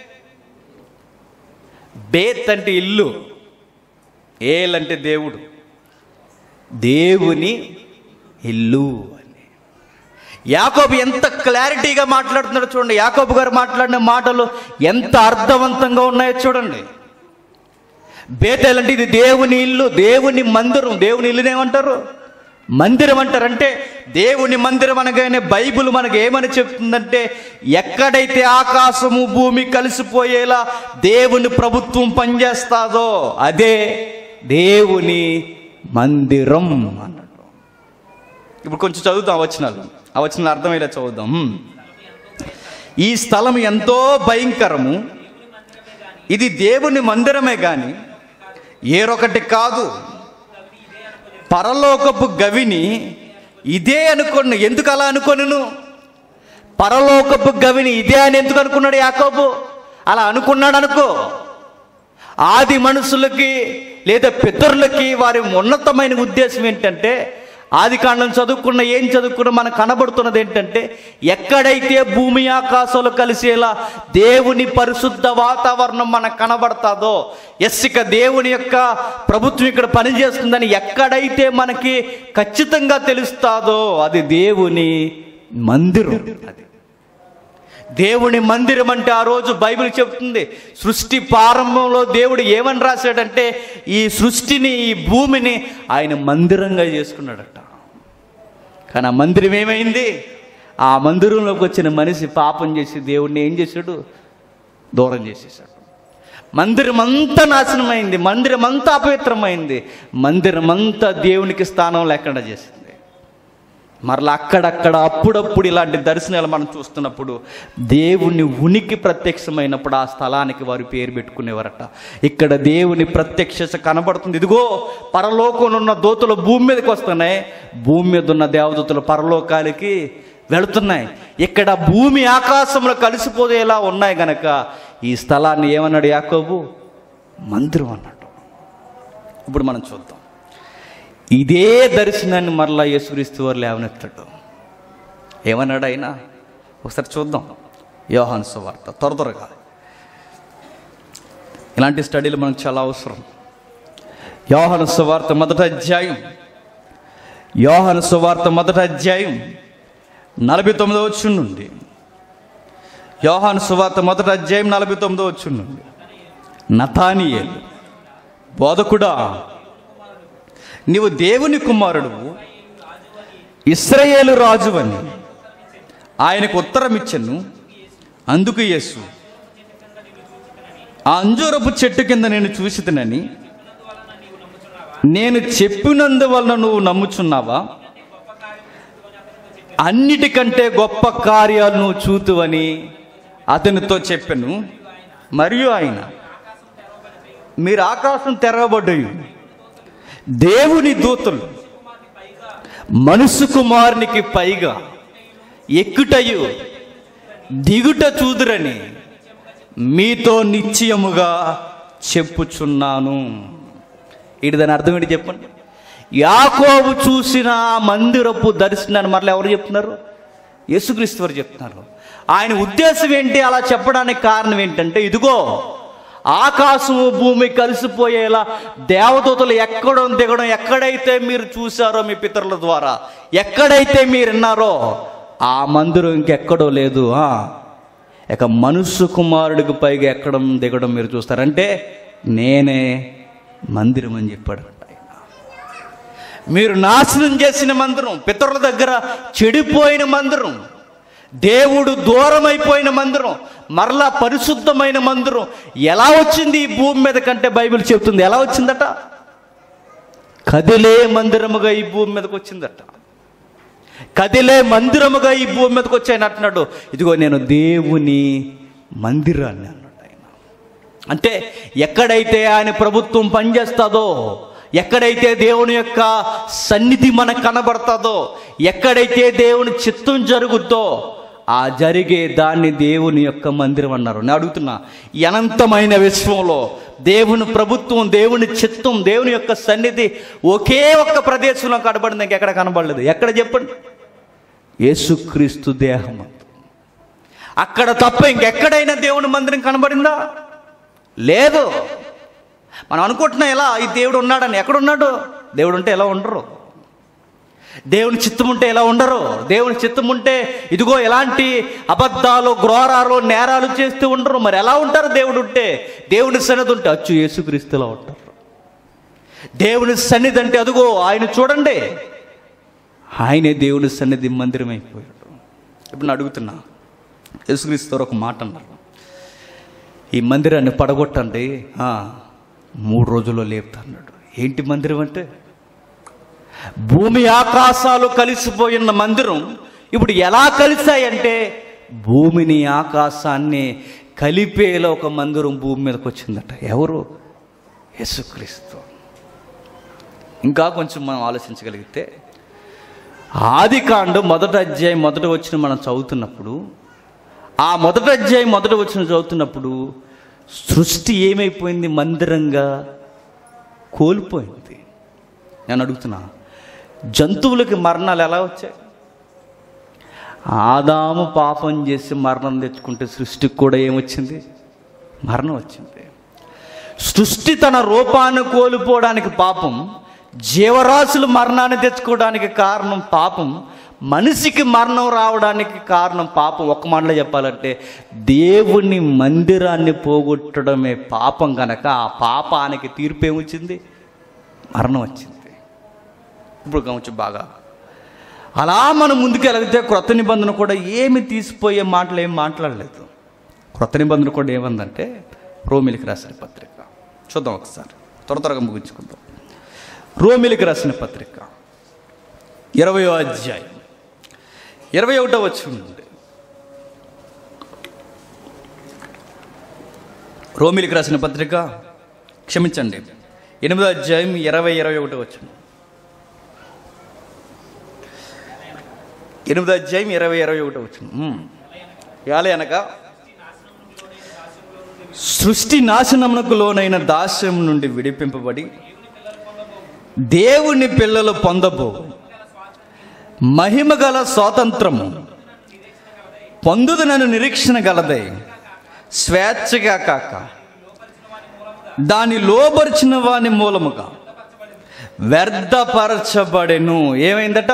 బేత్ అంటే ఇల్లు ఏల్ అంటే దేవుడు దేవుని ఇల్లు అని యాకోబు ఎంత క్లారిటీగా మాట్లాడుతున్నాడో చూడండి యాకోబు గారు మాట్లాడిన మాటలు ఎంత అర్థవంతంగా ఉన్నాయో చూడండి బేతేల్ అంటే ఇది దేవుని ఇల్లు దేవుని మందిరం దేవుని ఇల్లుని ఏమంటారు మందిరం అంటారంటే దేవుని మందిరం అనగానే బైబిల్ మనకు ఏమని చెప్తుందంటే ఎక్కడైతే ఆకాశము భూమి కలిసిపోయేలా దేవుని ప్రభుత్వం పనిచేస్తాదో అదే దేవుని మందిరం అన్నట్టు ఇప్పుడు కొంచెం చదువుతాం ఆ వచనాలు ఆ వచనాలు అర్థమయ్యేలా చదువుదాం ఈ స్థలం ఎంతో భయంకరము ఇది దేవుని మందిరమే కానీ ఏరొకటి కాదు పరలోకపు గవిని ఇదే అనుకోను ఎందుకు అలా అనుకోను పరలోకపు గవిని ఇదే అని ఎందుకు అనుకున్నాడు యాకోబు అలా అనుకున్నాడు అనుకో ఆది మనుషులకి లేదా పితరులకి వారి ఉన్నతమైన ఉద్దేశం ఏంటంటే ఆది కాండం చదువుకున్న ఏం చదువుకున్న మనకు కనబడుతున్నది ఏంటంటే ఎక్కడైతే భూమి ఆకాశాలు కలిసేలా దేవుని పరిశుద్ధ వాతావరణం మనకు కనబడతాదో ఎస్ ఇక దేవుని యొక్క ప్రభుత్వం ఇక్కడ పనిచేస్తుందని ఎక్కడైతే మనకి ఖచ్చితంగా తెలుస్తాదో అది దేవుని మందిరం అది దేవుని మందిరం అంటే ఆ రోజు బైబిల్ చెప్తుంది సృష్టి ప్రారంభంలో దేవుడు ఏమని రాశాడంటే ఈ సృష్టిని ఈ భూమిని ఆయన మందిరంగా చేసుకున్నాడట కానీ ఆ మందిరం ఏమైంది ఆ మందిరంలోకి వచ్చిన మనిషి పాపం చేసి దేవుడిని ఏం చేశాడు దూరం చేసేసాడు మందిరం అంతా నాశనమైంది మందిరం అంతా అపవిత్రమైంది మందిరం అంతా దేవునికి స్థానం లేకుండా చేసింది మరలా అక్కడక్కడ అప్పుడప్పుడు ఇలాంటి దర్శనాలు మనం చూస్తున్నప్పుడు దేవుని ఉనికి ప్రత్యక్షమైనప్పుడు ఆ స్థలానికి వారు పేరు పెట్టుకునేవారట ఇక్కడ దేవుని ప్రత్యక్షత కనబడుతుంది ఇదిగో పరలోకంలో ఉన్న దూతలు భూమి మీదకి వస్తున్నాయి భూమి మీద ఉన్న దేవదూతలు పరలోకానికి వెళుతున్నాయి ఇక్కడ భూమి ఆకాశంలో కలిసిపోయేలా ఉన్నాయి గనక ఈ స్థలాన్ని ఏమన్నాడు యాకోబు మందిరం అన్నాడు ఇప్పుడు మనం చూద్దాం ఇదే దర్శనాన్ని మరలా యేసుక్రీస్తు వారు లేవనెత్తాడు ఏమన్నాడు ఆయన ఒకసారి చూద్దాం యోహాను సువార్త త్వర త్వరగా ఇలాంటి స్టడీలు మనకు చాలా అవసరం యోహాను సువార్త మొదటి అధ్యాయం యోహాను సువార్త మొదటి అధ్యాయం నలభై తొమ్మిదో వచ్చి నుండి యోహాను సువార్త మొదటి అధ్యాయం నలభై తొమ్మిదో వచ్చి నుండి నతానియేలు బోధకుడా నీవు దేవుని కుమారుడు ఇస్రయేలు రాజువని ఆయనకు ఉత్తరం ఇచ్చను అందుకు యేసు ఆ అంజూరపు చెట్టు కింద నేను చూసితనని నేను చెప్పినందువలన నువ్వు నమ్ముచున్నావా అన్నిటికంటే గొప్ప కార్యాలు నువ్వు చూతువని అతనితో చెప్పాను మరియు ఆయన మీరు ఆకాశం తెరవబడ్డాయి దేవుని దూతలు మనుసు కుమారునికి పైగా ఎక్కుటయు దిగుట చూదురని మీతో నిశ్చయముగా చెప్పుచున్నాను ఇది దాని అర్థం ఏంటి చెప్పండి యాకోబు చూసిన ఆ మందిరపు దర్శనాన్ని మరలా ఎవరు చెప్తున్నారు యేసుక్రీస్తు వారు చెప్తున్నారు ఆయన ఉద్దేశం ఏంటి అలా చెప్పడానికి కారణం ఏంటంటే ఇదిగో ఆకాశము భూమి కలిసిపోయేలా దేవదూతలు ఎక్కడం దిగడం ఎక్కడైతే మీరు చూసారో మీ పితరుల ద్వారా ఎక్కడైతే మీరు విన్నారో ఆ మందిరం ఇంకెక్కడో లేదు ఆ. ఇక మనుష్య కుమారుడికి పైగా ఎక్కడం దిగడం మీరు చూస్తారంటే నేనే మందిరం అని చెప్పాడు ఆయన మీరు నాశనం చేసిన మందిరం పితరుల దగ్గర చెడిపోయిన మందిరం దేవుడు దూరం అయిపోయిన మందిరం మరలా పరిశుద్ధమైన మందిరం ఎలా వచ్చింది ఈ భూమి మీద కంటే బైబిల్ చెప్తుంది ఎలా వచ్చిందట కదిలే మందిరముగా ఈ భూమి మీదకి వచ్చిందట కదిలే మందిరముగా ఈ భూమి మీదకి వచ్చాయని అంటున్నాడు ఇదిగో నేను దేవుని మందిరాన్ని అన్నాడు ఆయన అంటే ఎక్కడైతే ఆయన ప్రభుత్వం పనిచేస్తుందో ఎక్కడైతే దేవుని యొక్క సన్నిధి మనకు కనబడుతుందో ఎక్కడైతే దేవుని చిత్తం జరుగుద్దో ఆ జరిగే దాన్ని దేవుని యొక్క మందిరం అన్నారు నేను అడుగుతున్నా ఈ అనంతమైన విశ్వంలో దేవుని ప్రభుత్వం దేవుని చిత్తం దేవుని యొక్క సన్నిధి ఒకే ఒక్క ప్రదేశంలో కనబడింది ఇంకెక్కడ కనబడలేదు ఎక్కడ చెప్పండి యేసుక్రీస్తు దేహం అక్కడ తప్ప ఇంకెక్కడైనా దేవుని మందిరం కనబడిందా లేదు మనం అనుకుంటున్నాం ఎలా ఈ దేవుడు ఉన్నాడని ఎక్కడున్నాడు దేవుడు ఉంటే ఎలా ఉండరు దేవుని చిత్తం ఉంటే ఎలా ఉండరు దేవుని చిత్తం ఉంటే ఇదిగో ఎలాంటి అబద్ధాలు గ్రోరాలు నేరాలు చేస్తూ ఉండరు మరి ఎలా ఉంటారు దేవుడు ఉంటే దేవుని సన్నిధి ఉంటే అచ్చు యేసుక్రీస్తులా ఉంటారు దేవుని సన్నిధి అంటే అదిగో ఆయన చూడండి ఆయనే దేవుని సన్నిధి మందిరం అయిపోయాడు ఇప్పుడు నేను అడుగుతున్నా యేసుక్రీస్తు ఒక మాట అన్నారు ఈ మందిరాన్ని పడగొట్టండి ఆ, మూడు రోజుల్లో లేపుతా అన్నాడు ఏంటి మందిరం అంటే భూమి ఆకాశాలు కలిసిపోయిన మందిరం ఇప్పుడు ఎలా కలిశాయంటే భూమిని ఆకాశాన్ని కలిపేలా ఒక మందిరం భూమి మీదకి వచ్చిందట ఎవరు యేసుక్రీస్తు ఇంకా కొంచెం మనం ఆలోచించగలిగితే ఆది కాండం మొదటి అధ్యాయం మొదట వచ్చిన మనం చదువుతున్నప్పుడు ఆ మొదటి అధ్యాయం మొదట వచ్చిన చదువుతున్నప్పుడు సృష్టి ఏమైపోయింది మందిరంగా కోల్పోయింది నేను అడుగుతున్నా జంతువులకి మరణాలు ఎలా వచ్చాయి ఆదాము పాపం చేసి మరణం తెచ్చుకుంటే సృష్టికి కూడా ఏమొచ్చింది మరణం వచ్చింది సృష్టి తన రూపాన్ని కోల్పోవడానికి పాపం జీవరాశులు మరణాన్ని తెచ్చుకోవడానికి కారణం పాపం మనిషికి మరణం రావడానికి కారణం పాపం ఒక మాటలో చెప్పాలంటే దేవుని మందిరాన్ని పోగొట్టడమే పాపం కనుక ఆ పాపానికి తీర్పు ఏమొచ్చింది మరణం వచ్చింది ఇప్పుడు కొంచెం బాగా అలా మనం ముందుకు వెళితే క్రొత్త నిబంధన కూడా ఏమి తీసిపోయే మాటలు ఏం మాట్లాడలేదు క్రొత్త నిబంధన కూడా ఏమందంటే రోమిలికి రాసిన పత్రిక చూద్దాం ఒకసారి త్వర త్వరగా ముగించుకుందాం రోమిలికి రాసిన పత్రిక ఇరవయో అధ్యాయం ఇరవై ఒకటో వచ్చింది రోమిలికి రాసిన పత్రిక క్షమించండి ఎనిమిదో అధ్యాయం ఇరవై ఇరవై ఒకటో వచ్చింది ఎనిమిదో అధ్యాయం ఇరవై ఇరవై ఒకటో వచ్చింది ఎలా అనక సృష్టి నాశనమునకు లోనైన దాస్యం నుండి విడిపింపబడి దేవుని పిల్లలు పొందబో మహిమ గల స్వాతంత్రము పొందుదనను నిరీక్షణ గలదై స్వేచ్ఛగా కాక దాని లోబరిచిన వాని మూలముగా వ్యర్థపరచబడెను ఏమైందట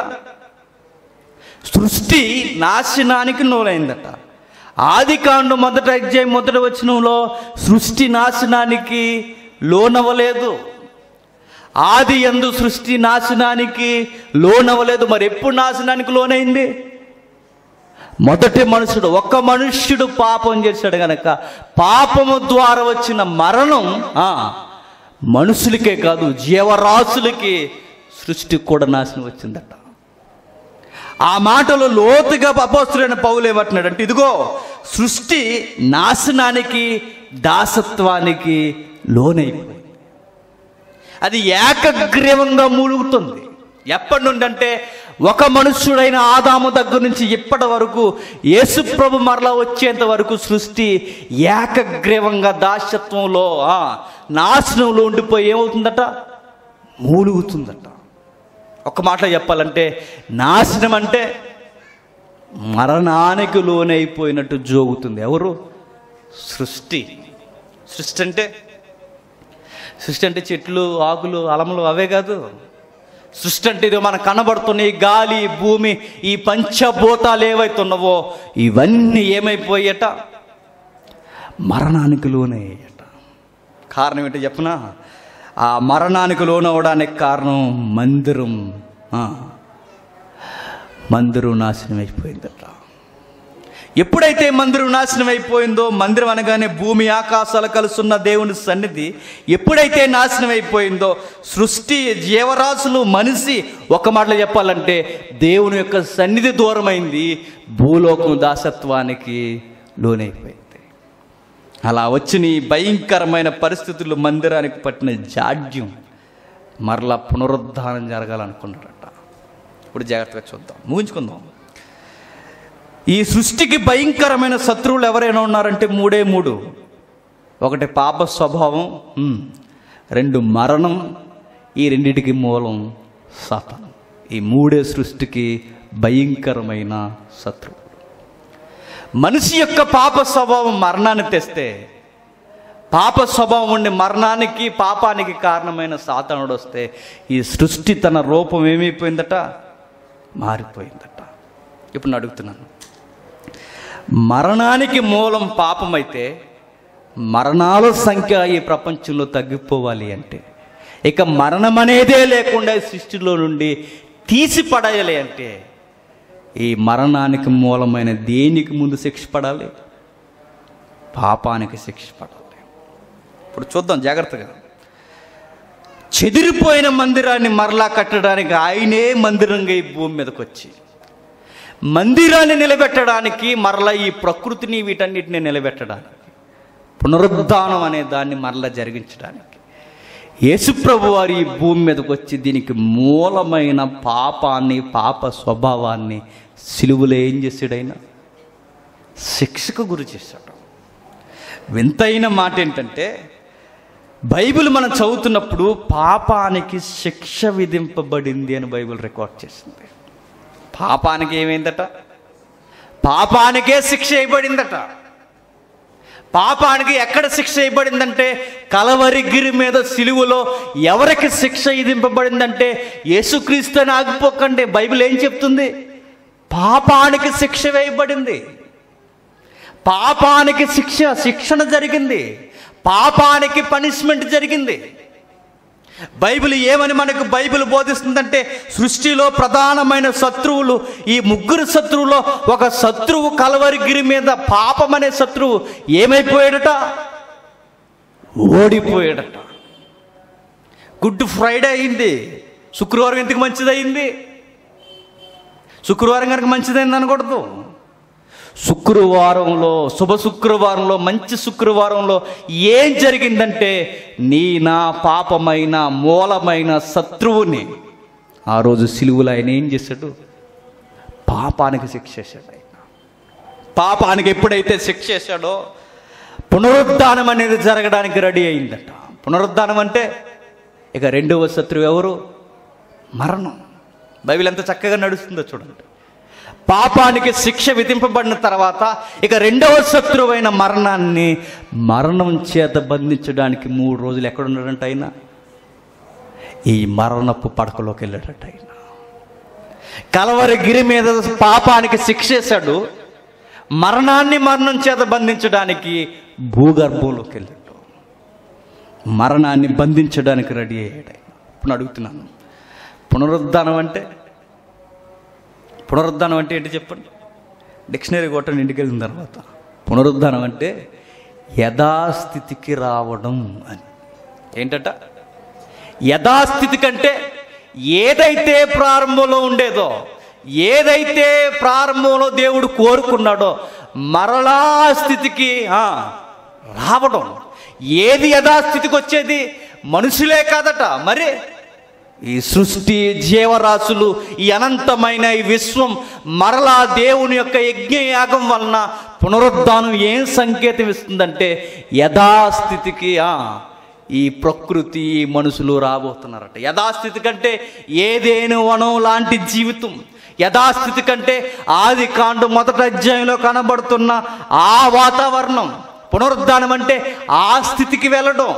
సృష్టి నాశనానికి నూలైందట ఆది కాండం మొదట అధ్యాయం మొదట వచనంలో సృష్టి నాశనానికి లోనవ్వలేదు ఆది ఎందు సృష్టి నాశనానికి లోనవ్వలేదు మరి ఎప్పుడు నాశనానికి లోనైంది మొదటి మనుషుడు ఒక్క మనుష్యుడు పాపం చేశాడు గనక పాపము ద్వారా వచ్చిన మరణం ఆ, మనుషులకే కాదు జీవరాశులకి సృష్టికి కూడా నాశనం వచ్చిందట ఆ మాటలు లోతుగా అపోస్తుడైన పౌలు ఏమంటున్నాడు అంటే ఇదిగో సృష్టి నాశనానికి దాసత్వానికి లోనైపోయింది అది ఏకగ్రీవంగా మూలుగుతుంది ఎప్పటి నుండి అంటే ఒక మనుష్యుడైన ఆదాము దగ్గర నుంచి ఇప్పటి వరకు యేసుప్రభు మరలా వచ్చేంత వరకు సృష్టి ఏకగ్రీవంగా దాస్యత్వంలో ఆ, నాశనంలో ఉండిపోయి ఏమవుతుందట మూలుగుతుందట ఒక మాట చెప్పాలంటే నాశనం అంటే మరణానికి లోనైపోయినట్టు జోగుతుంది ఎవరు సృష్టి సృష్టి అంటే సృష్టి అంటే చెట్లు ఆకులు అలములు అవే కాదు సృష్టి అంటే ఇది మనకు కనబడుతున్న ఈ గాలి భూమి ఈ పంచభూతాలు ఏవైతున్నావో ఇవన్నీ ఏమైపోయేట మరణానికి లోనయ్యేట కారణం ఏంటో చెప్పనా ఆ మరణానికి లోనవడానికి కారణం మందిరం ఆ, మందిరం నాశనం అయిపోయిందట ఎప్పుడైతే మందిరం నాశనం అయిపోయిందో మందిరం అనగానే భూమి ఆకాశాలు కలుసున్న దేవుని సన్నిధి ఎప్పుడైతే నాశనం అయిపోయిందో సృష్టి జీవరాశులు మనిషి ఒక మాటలో చెప్పాలంటే దేవుని యొక్క సన్నిధి దూరమైంది భూలోకం దాసత్వానికి లోనైపోయింది అలా వచ్చిన ఈ భయంకరమైన పరిస్థితులు మందిరానికి పట్టిన జాడ్యం మరలా పునరుద్ధానం జరగాలనుకున్నాడట ఇప్పుడు జాగ్రత్తగా చూద్దాం ముగించుకుందాం ఈ సృష్టికి భయంకరమైన శత్రువులు ఎవరైనా ఉన్నారంటే మూడే మూడు ఒకటి పాప స్వభావం ఉమ్, రెండు మరణం ఈ రెండిటికి మూలం సాతానం ఈ మూడే సృష్టికి భయంకరమైన శత్రువు మనిషి యొక్క పాప స్వభావం మరణాన్ని తెస్తే పాప స్వభావం ఉండి మరణానికి పాపానికి కారణమైన సాతానుడు వస్తే ఈ సృష్టి తన రూపం ఏమైపోయిందట మారిపోయిందట ఇప్పుడు నేను అడుగుతున్నాను మరణానికి మూలం పాపమైతే మరణాల సంఖ్య ఈ ప్రపంచంలో తగ్గిపోవాలి అంటే ఇక మరణం అనేదే లేకుండా ఈ సృష్టిలో నుండి తీసి పడేయాలి అంటే ఈ మరణానికి మూలమైన దేనికి ముందు శిక్ష పడాలి పాపానికి శిక్ష పడాలి ఇప్పుడు చూద్దాం జాగ్రత్తగా చెదిరిపోయిన మందిరాన్ని మరలా కట్టడానికి ఆయనే మందిరంగా ఈ భూమి మీదకి వచ్చి మందిరాన్ని నిలబెట్టడానికి మరలా ఈ ప్రకృతిని వీటన్నిటిని నిలబెట్టడానికి పునరుద్ధానం అనే దాన్ని మరలా జరిగించడానికి యేసుప్రభు వారు ఈ భూమి మీదకి వచ్చి దీనికి మూలమైన పాపాన్ని పాప స్వభావాన్ని సిలువలో ఏం చేశాడైనా శిక్షకు గురి చేశాడు వింతైన మాట ఏంటంటే బైబిల్ మనం చదువుతున్నప్పుడు పాపానికి శిక్ష విధింపబడింది అని బైబిల్ రికార్డ్ చేసింది పాపానికి ఏమైందట పాపానికే శిక్ష వేయబడిందట పాపానికి ఎక్కడ శిక్ష వేయబడిందంటే కలవరిగిరి మీద సిలువలో ఎవరికి శిక్ష విధింపబడిందంటే యేసుక్రీస్తు అని ఆగిపోకండి బైబిల్ ఏం చెప్తుంది పాపానికి శిక్ష వేయబడింది పాపానికి శిక్ష శిక్షణ జరిగింది పాపానికి పనిష్మెంట్ జరిగింది బైబిల్ ఏమని మనకు బైబిల్ బోధిస్తుందంటే సృష్టిలో ప్రధానమైన శత్రువులు ఈ ముగ్గురు శత్రువులో ఒక శత్రువు కలవరిగిరి మీద పాపం అనే శత్రువు ఏమైపోయాడట ఓడిపోయాడట గుడ్ ఫ్రైడే అయింది శుక్రవారం ఎందుకు మంచిదయింది శుక్రవారం కనుక మంచిదైంది అనకూడదు శుక్రవారంలో శుభ శుక్రవారంలో మంచి శుక్రవారంలో ఏం జరిగిందంటే నీ నా పాపమైన మూలమైన శత్రువుని ఆ రోజు సిలువులు ఆయన ఏం చేశాడు పాపానికి శిక్ష చేశాడు ఆయన పాపానికి ఎప్పుడైతే శిక్ష చేశాడో పునరుద్ధానం అనేది జరగడానికి రెడీ అయిందట పునరుద్ధానం అంటే ఇక రెండవ శత్రువు ఎవరు మరణం బైబిల్ ఎంత చక్కగా నడుస్తుందో చూడండి పాపానికి శిక్ష విధింపబడిన తర్వాత ఇక రెండవ శత్రువైన మరణాన్ని మరణం చేత బంధించడానికి మూడు రోజులు ఎక్కడున్నాడంట ఆయన ఈ మరణపు పడకలోకి వెళ్ళాడట ఆయన కలవరి గిరి మీద పాపానికి శిక్ష వేశాడు మరణాన్ని మరణం చేత బంధించడానికి భూగర్భంలోకి వెళ్ళాడు మరణాన్ని బంధించడానికి రెడీ అయ్యాడు ఆయన. ఇప్పుడు అడుగుతున్నాను పునరుద్ధానం అంటే పునరుద్ధానం అంటే ఏంటి చెప్పండి డిక్షనరీ కొట్టండి ఇంటికి వెళ్ళిన తర్వాత పునరుద్ధానం అంటే యథాస్థితికి రావడం అని ఏంటట యథాస్థితి కంటే ఏదైతే ప్రారంభంలో ఉండేదో ఏదైతే ప్రారంభంలో దేవుడు కోరుకున్నాడో మరలా ఆ స్థితికి ఆ, రావడం ఏది యథాస్థితికి వచ్చేది మనుషులే కాదట మరి ఈ సృష్టి జీవరాశులు ఈ అనంతమైన ఈ విశ్వం మరలా దేవుని యొక్క యజ్ఞయాగం వలన పునరుద్ధానం ఏం సంకేతం ఇస్తుందంటే యథాస్థితికి ఆ, ఈ ప్రకృతి ఈ మనుషులు రాబోతున్నారట యథాస్థితి కంటే ఏదేను వనం లాంటి జీవితం యథాస్థితి కంటే ఆది కాండు మొదటి అధ్యాయంలో కనబడుతున్న ఆ వాతావరణం పునరుద్ధానం అంటే ఆ స్థితికి వెళ్ళడం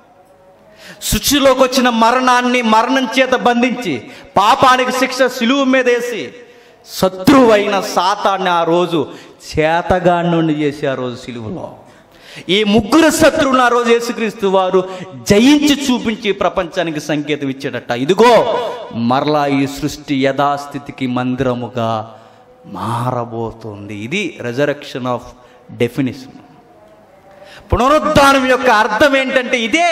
శుచిలోకి వచ్చిన మరణాన్ని మరణం చేత బంధించి పాపానికి శిక్ష సిలువు మీద వేసి శత్రువైన సాతాన్ని ఆ రోజు చేతగాడి నుండి చేసి ఆ రోజు సిలువలో ఈ ముగ్గురు శత్రువులు ఆ రోజు యేసుక్రీస్తు వారు జయించి చూపించి ప్రపంచానికి సంకేతం ఇచ్చాడట ఇదిగో మరలా ఈ సృష్టి యథాస్థితికి మందిరముగా మారబోతుంది ఇది రెజరక్షన్ ఆఫ్ డెఫినిషన్ పునరుద్ధానం యొక్క అర్థం ఏంటంటే ఇదే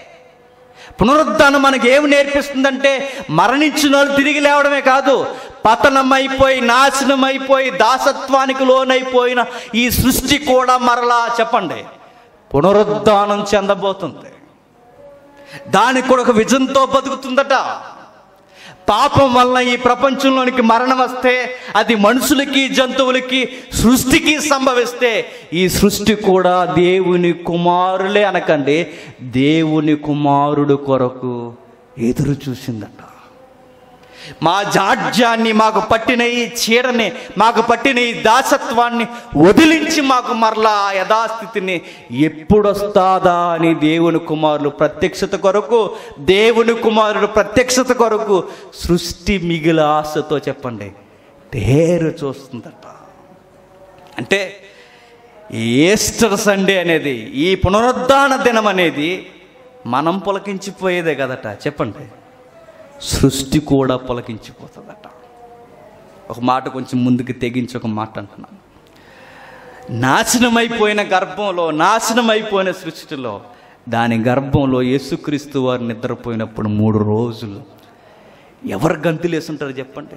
పునరుద్ధానం మనకి ఏమి నేర్పిస్తుందంటే మరణించిన వాళ్ళు తిరిగి లేవడమే కాదు పతనమైపోయి నాశనం అయిపోయి దాసత్వానికి లోనైపోయిన ఈ సృష్టి కూడా మరలా చెప్పండి పునరుద్ధానం చెందబోతుంది దానికి కూడా ఒక విజన్తో బతుకుతుందట పాపం వల్ల ఈ ప్రపంచంలోనికి మరణం వస్తే అది మనుషులకి జంతువులకి సృష్టికి సంభవిస్తే ఈ సృష్టి కూడా దేవుని కుమారులే అనకండి దేవుని కుమారుడు కొరకు ఎదురు చూసిందట మా జాడ్యాన్ని మాకు పట్టిన ఈ చీడని మాకు పట్టిన ఈ దాసత్వాన్ని వదిలించి మాకు మరలా ఆ యథాస్థితిని ఎప్పుడొస్తాదా అని దేవుని కుమారులు ప్రత్యక్షత కొరకు దేవుని కుమారుడు ప్రత్యక్షత కొరకు సృష్టి మిగిలి ఆశతో చెప్పండి తేరు చూస్తుందట అంటే ఈస్టర్ సండే అనేది ఈ పునరుద్ధాన దినం అనేది మనం పులకించిపోయేదే కదట చెప్పండి సృష్టి కూడా పులకించిపోతుందట ఒక మాట కొంచెం ముందుకు తెగించి ఒక మాట అంటున్నాను నాశనమైపోయిన గర్భంలో నాశనమైపోయిన సృష్టిలో దాని గర్భంలో యేసుక్రీస్తు వారు నిద్రపోయినప్పుడు మూడు రోజులు ఎవరు గంతులేసుంటారు చెప్పండి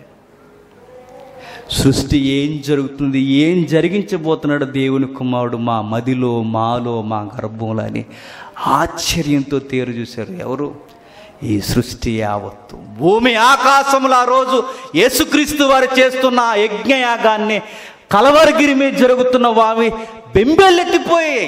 సృష్టి ఏం జరుగుతుంది ఏం జరిగించబోతున్నాడు దేవుని కుమారుడు మా మదిలో మాలో మా గర్భంలో అని ఆశ్చర్యంతో తేరు చూశారు ఎవరు ఈ సృష్టి యావత్తు భూమి ఆకాశములు ఆ రోజు యేసుక్రీస్తు వారు చేస్తున్న ఆ యజ్ఞయాగాన్ని కలవరగిరి మీద జరుగుతున్న వావి బెంబెల్లెత్తిపోయాయి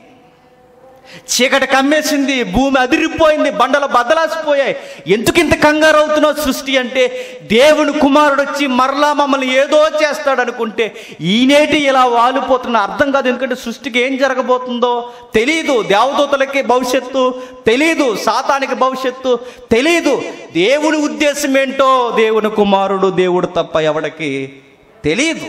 చీకటి కమ్మేసింది భూమి అదిరిపోయింది బండలు బద్దలాసిపోయాయి ఎందుకు ఇంత కంగారు అవుతున్నావు సృష్టి అంటే దేవుని కుమారుడు వచ్చి మరలా మమ్మల్ని ఏదో చేస్తాడు అనుకుంటే ఈనేటి ఇలా వాలిపోతున్న అర్థం కాదు ఎందుకంటే సృష్టికి ఏం జరగబోతుందో తెలియదు దేవదూతలకి భవిష్యత్తు తెలియదు సాతానికి భవిష్యత్తు తెలియదు దేవుని ఉద్దేశం ఏంటో దేవుని కుమారుడు దేవుడు తప్ప ఎవడికి తెలియదు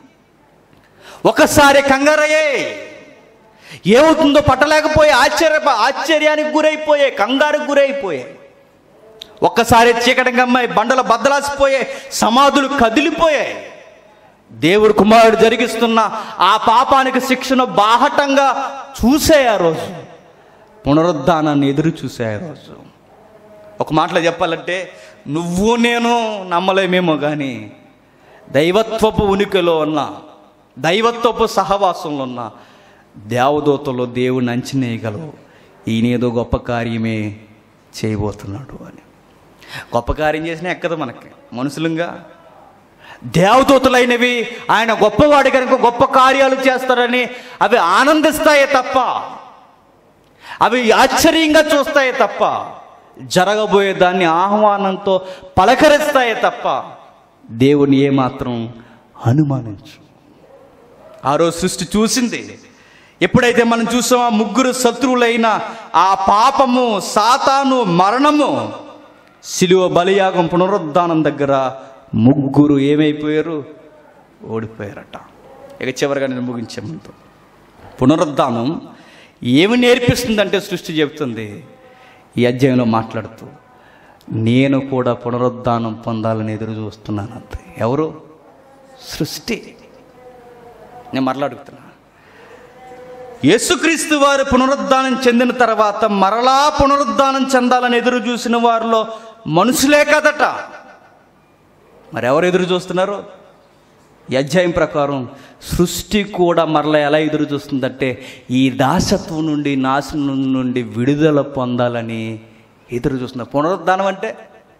ఒకసారి కంగారయ్యే ఏమవుతుందో పట్టలేకపోయి ఆశ్చర్య ఆశ్చర్యానికి గురైపోయే కంగారుకు గురైపోయే ఒక్కసారి చీకటి గమ్మాయి బండల బద్దలాసిపోయే సమాధులు కదిలిపోయాయి దేవుడు కుమారుడు జరిగిస్తున్న ఆ పాపానికి శిక్షను బాహటంగా చూసే ఆ రోజు పునరుద్ధానాన్ని ఎదురు చూసే ఆ రోజు ఒక మాటలో చెప్పాలంటే నువ్వు నేను నమ్మలేమేమో కానీ దైవత్వపు ఉనికిలో ఉన్న దైవత్వపు సహవాసంలో ఉన్న దేవదూతలో దేవుని అంచనేయగలవు ఈయనేదో గొప్ప కార్యమే చేయబోతున్నాడు అని గొప్ప కార్యం చేసినా ఎక్కదు మనకి మనుషులంగా దేవదూతలైనవి ఆయన గొప్పవాడి కనుక గొప్ప కార్యాలు చేస్తారని అవి ఆనందిస్తాయే తప్ప అవి ఆశ్చర్యంగా చూస్తాయే తప్ప జరగబోయే దాన్ని ఆహ్వానంతో పలకరిస్తాయే తప్ప దేవుని ఏమాత్రం అనుమానించు ఆ రోజు సృష్టి చూసింది ఎప్పుడైతే మనం చూసామో ఆ ముగ్గురు శత్రువులైన ఆ పాపము సాతాను మరణము శిలువ బలియాగం పునరుద్ధానం దగ్గర ముగ్గురు ఏమైపోయారు ఓడిపోయారట ఇక చివరిగా నేను ముగించే ముందు పునరుద్ధానం ఏమి నేర్పిస్తుందంటే సృష్టి చెబుతుంది ఈ అధ్యాయంలో మాట్లాడుతూ నేను కూడా పునరుద్ధానం పొందాలని ఎదురు చూస్తున్నాను అంతే ఎవరు సృష్టి నేను మరలాడుగుతున్నా యేసుక్రీస్తు వారు పునరుద్ధానం చెందిన తర్వాత మరలా పునరుద్ధానం చెందాలని ఎదురు చూసిన వారిలో మనుషులే కదట మరి ఎవరు ఎదురు చూస్తున్నారు ఈ అధ్యాయం ప్రకారం సృష్టి కూడా మరలా ఎలా ఎదురు చూస్తుందంటే ఈ దాసత్వం నుండి నాశనం నుండి విడుదల పొందాలని ఎదురు చూస్తున్నారు పునరుద్ధానం అంటే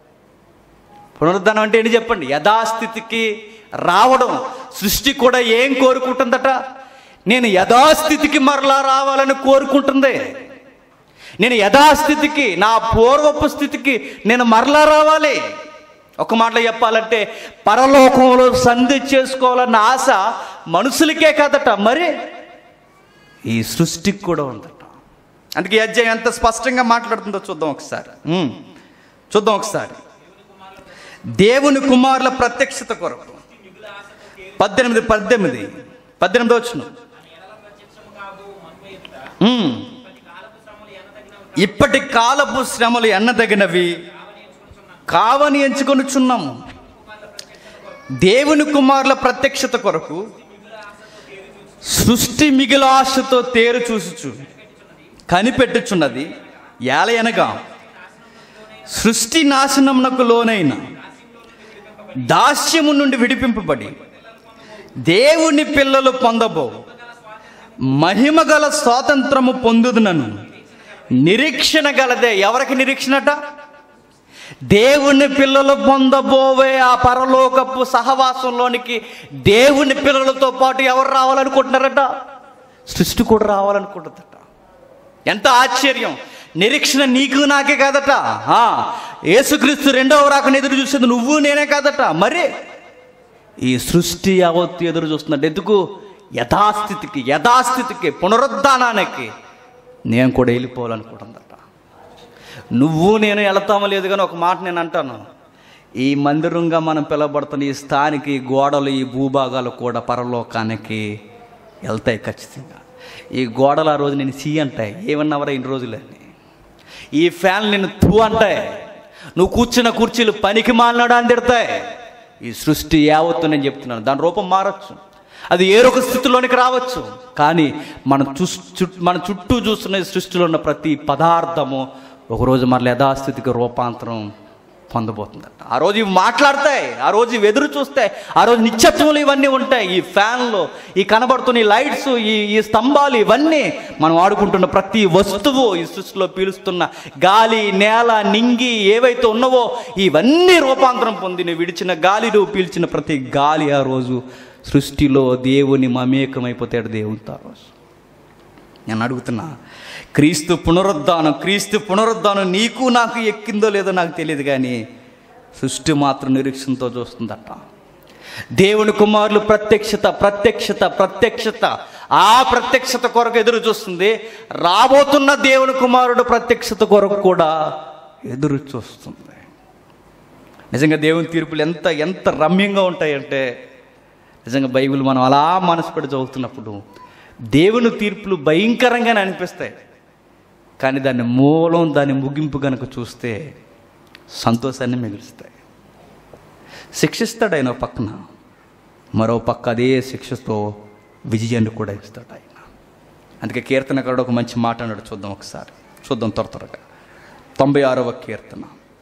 పునరుద్ధానం అంటే ఏంటి చెప్పండి యథాస్థితికి రావడం సృష్టి కూడా ఏం కోరుకుంటుందట నేను యథాస్థితికి మరలా రావాలని కోరుకుంటుంది నేను యథాస్థితికి నా పూర్వపు స్థితికి నేను మరలా రావాలి ఒక మాటలో చెప్పాలంటే పరలోకంలో సంధి చేసుకోవాలన్న ఆశ మనుషులకే కదట మరి ఈ సృష్టికి కూడా ఉందట అందుకే ఈ అధ్యాయం ఎంత స్పష్టంగా మాట్లాడుతుందో చూద్దాం ఒకసారి ఉమ్. చూద్దాం ఒకసారి దేవుని కుమారుల ప్రత్యక్షత కొరకు పద్దెనిమిది పద్దెనిమిది పద్దెనిమిది వచ్చును ఉమ్. ఇప్పటి కాలపు శ్రమలు ఎన్నదగినవి కావని ఎంచుకొనుచున్నాము దేవుని కుమారుల ప్రత్యక్షత కొరకు సృష్టి మిగిలాశతో తేరు చూసుచు కనిపెట్టుచున్నది ఏలయనగా సృష్టి నాశనమునకు లోనైన దాస్యము నుండి విడిపింపబడి దేవుని పిల్లలు పొందబో మహిమగల స్వాతంత్రము పొందుదునను నిరీక్షణ గలదే ఎవరికి నిరీక్షణట దేవుని పిల్లలు పొందబోవే ఆ పరలోకపు సహవాసంలోనికి దేవుని పిల్లలతో పాటు ఎవరు రావాలనుకుంటున్నారట సృష్టి కూడా రావాలనుకుంటుందట ఎంత ఆశ్చర్యం నిరీక్షణ నీకు నాకే కాదట ఆ, యేసుక్రీస్తు రెండవ రాకని ఎదురు చూసేది నువ్వు నేనే కాదట మరి ఈ సృష్టి యావత్తు ఎదురు చూస్తున్నట్టు ఎందుకు యథాస్థితికి యథాస్థితికి పునరుద్ధానానికి నేను కూడా వెళ్ళిపోవాలనుకుంటుందట నువ్వు నేను వెళతామో లేదు కానీ ఒక మాట నేను అంటాను ఈ మందిరంగా మనం పిలవబడుతున్న ఈ స్థానిక ఈ గోడలు ఈ భూభాగాలు కూడా పరలోకానికి వెళ్తాయి ఖచ్చితంగా ఈ గోడలు ఆ రోజు నేను సీ అంటాయి ఏమన్నావరా ఇన్ని రోజులని ఈ ఫ్యాన్ నేను తూ అంటాయి నువ్వు కూర్చున్న కుర్చీలు పనికి మాలినాడు అని తిడతాయి ఈ సృష్టి యావత్తు నేను చెప్తున్నాను దాని రూపం మారచ్చు అది ఏరొక స్థితిలోనికి రావచ్చు కానీ మన చు చుట్- మన చుట్టూ చూస్తున్న ఈ సృష్టిలో ఉన్న ప్రతి పదార్థము ఒకరోజు మరల యథాస్థితికి రూపాంతరం పొందబోతుందట ఆ రోజు ఇవి మాట్లాడతాయి ఆ రోజు ఇవి ఎదురు చూస్తాయి ఆ రోజు నిత్యత్వంలో ఇవన్నీ ఉంటాయి ఈ ఫ్యాన్లు ఈ కనబడుతున్న ఈ లైట్స్ ఈ ఈ స్తంభాలు ఇవన్నీ మనం ఆడుకుంటున్న ప్రతి వస్తువు ఈ సృష్టిలో పీలుస్తున్న గాలి నేల నింగి ఏవైతే ఉన్నవో ఇవన్నీ రూపాంతరం పొంది నువ్వు విడిచిన గాలి నువ్వు పీల్చిన ప్రతి గాలి ఆ రోజు సృష్టిలో దేవుని మమేకమైపోతాడు దేవునితో ఆ రోజు నేను అడుగుతున్నా క్రీస్తు పునరుద్ధానం క్రీస్తు పునరుద్ధానం నీకు నాకు ఎక్కిందో లేదో నాకు తెలియదు కానీ సృష్టి మాత్రం నిరీక్షణతో చూస్తుందట దేవుని కుమారులు ప్రత్యక్షత ప్రత్యక్షత ప్రత్యక్షత ఆ ప్రత్యక్షత కొరకు ఎదురు చూస్తుంది రాబోతున్న దేవుని కుమారుడు ప్రత్యక్షత కొరకు కూడా ఎదురు చూస్తుంది నిజంగా దేవుని తీర్పులు ఎంత ఎంత రమ్యంగా ఉంటాయంటే నిజంగా బైబిల్ మనం అలా మనసుపడి చదువుతున్నప్పుడు దేవుని తీర్పులు భయంకరంగానే అనిపిస్తాయి కానీ దాని మూలం దాని ముగింపు కనుక చూస్తే సంతోషాన్ని మిగులుస్తాయి శిక్షిస్తాడు ఆయన ఒక పక్కన మరో పక్క అదే శిక్షతో విజయాన్ని కూడా ఇస్తాడు ఆయన అందుకే కీర్తనకారుడు ఒక మంచి మాట అన్నాడు చూద్దాం ఒకసారి చూద్దాం త్వర త్వరగా తొంభై ఆరవ కీర్తన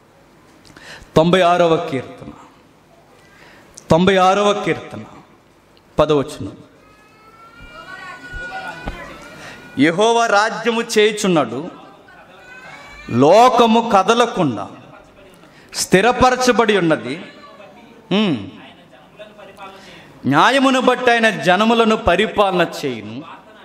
తొంభై ఆరవ కీర్తన తొంభై ఆరవ కీర్తన పదవచ్చును యహోవ రాజ్యము చేయుచున్నాడు లోకము కదలకుండా స్థిరపరచబడి ఉన్నది ఉమ్. న్యాయమును బట్టి ఆయన జనములను పరిపాలన చేయును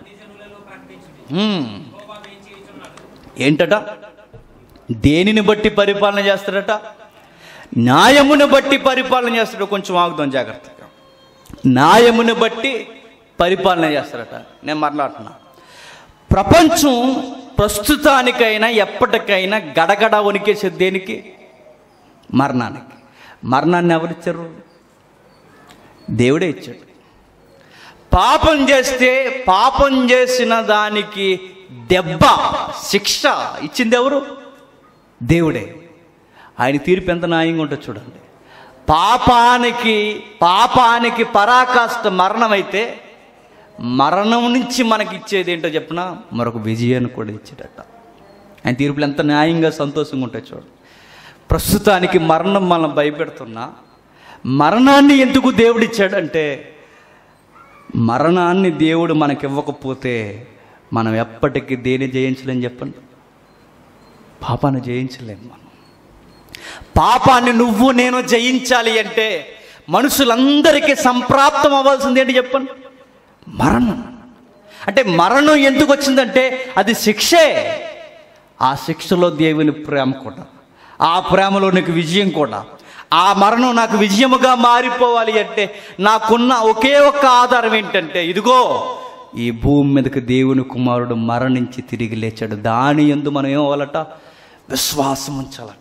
ఉమ్. ఏంటట దేనిని బట్టి పరిపాలన చేస్తాడట న్యాయమును బట్టి పరిపాలన చేస్తాడు కొంచెం ఆగుదాం జాగ్రత్తగా న్యాయమును బట్టి పరిపాలన చేస్తారట నేను మాట్లాడుతున్నా ప్రపంచం ప్రస్తుతానికైనా ఎప్పటికైనా గడగడ వణికేసేది దేనికి మరణానికి మరణాన్ని ఎవరిచ్చారు దేవుడే ఇచ్చాడు పాపం చేస్తే పాపం చేసిన దానికి దెబ్బ శిక్ష ఇచ్చింది ఎవరు దేవుడే ఆయన తీర్పు ఎంత న్యాయంగా ఉంటుందో చూడండి పాపానికి పాపానికి పరాకాష్ట మరణం అయితే మరణం నుంచి మనకి ఇచ్చేది ఏంటో చెప్పిన మరొక విజయాన్ని కూడా ఇచ్చేటట ఆయన తీర్పులు ఎంత న్యాయంగా సంతోషంగా ఉంటాయి చూడండి ప్రస్తుతానికి మరణం మనం భయపెడుతున్నా మరణాన్ని ఎందుకు దేవుడు ఇచ్చాడంటే మరణాన్ని దేవుడు మనకి ఇవ్వకపోతే మనం ఎప్పటికీ దేని జయించలేం చెప్పండి పాపాన్ని జయించలేం మనం పాపాన్ని నువ్వు నేను జయించాలి అంటే మనుషులందరికీ సంప్రాప్తం అవ్వాల్సింది ఏంటి చెప్పండి మరణం అంటే మరణం ఎందుకు వచ్చిందంటే అది శిక్షే ఆ శిక్షలో దేవుని ప్రేమ కూడా ఆ ప్రేమలో నీకు విజయం కూడా ఆ మరణం నాకు విజయముగా మారిపోవాలి అంటే నాకున్న ఒకే ఒక్క ఆధారం ఏంటంటే ఇదిగో ఈ భూమి మీదకి దేవుని కుమారుడు మరణించి తిరిగి లేచాడు దాని ఎందు మనం ఏం అవ్వాలట విశ్వాసం ఉంచాలట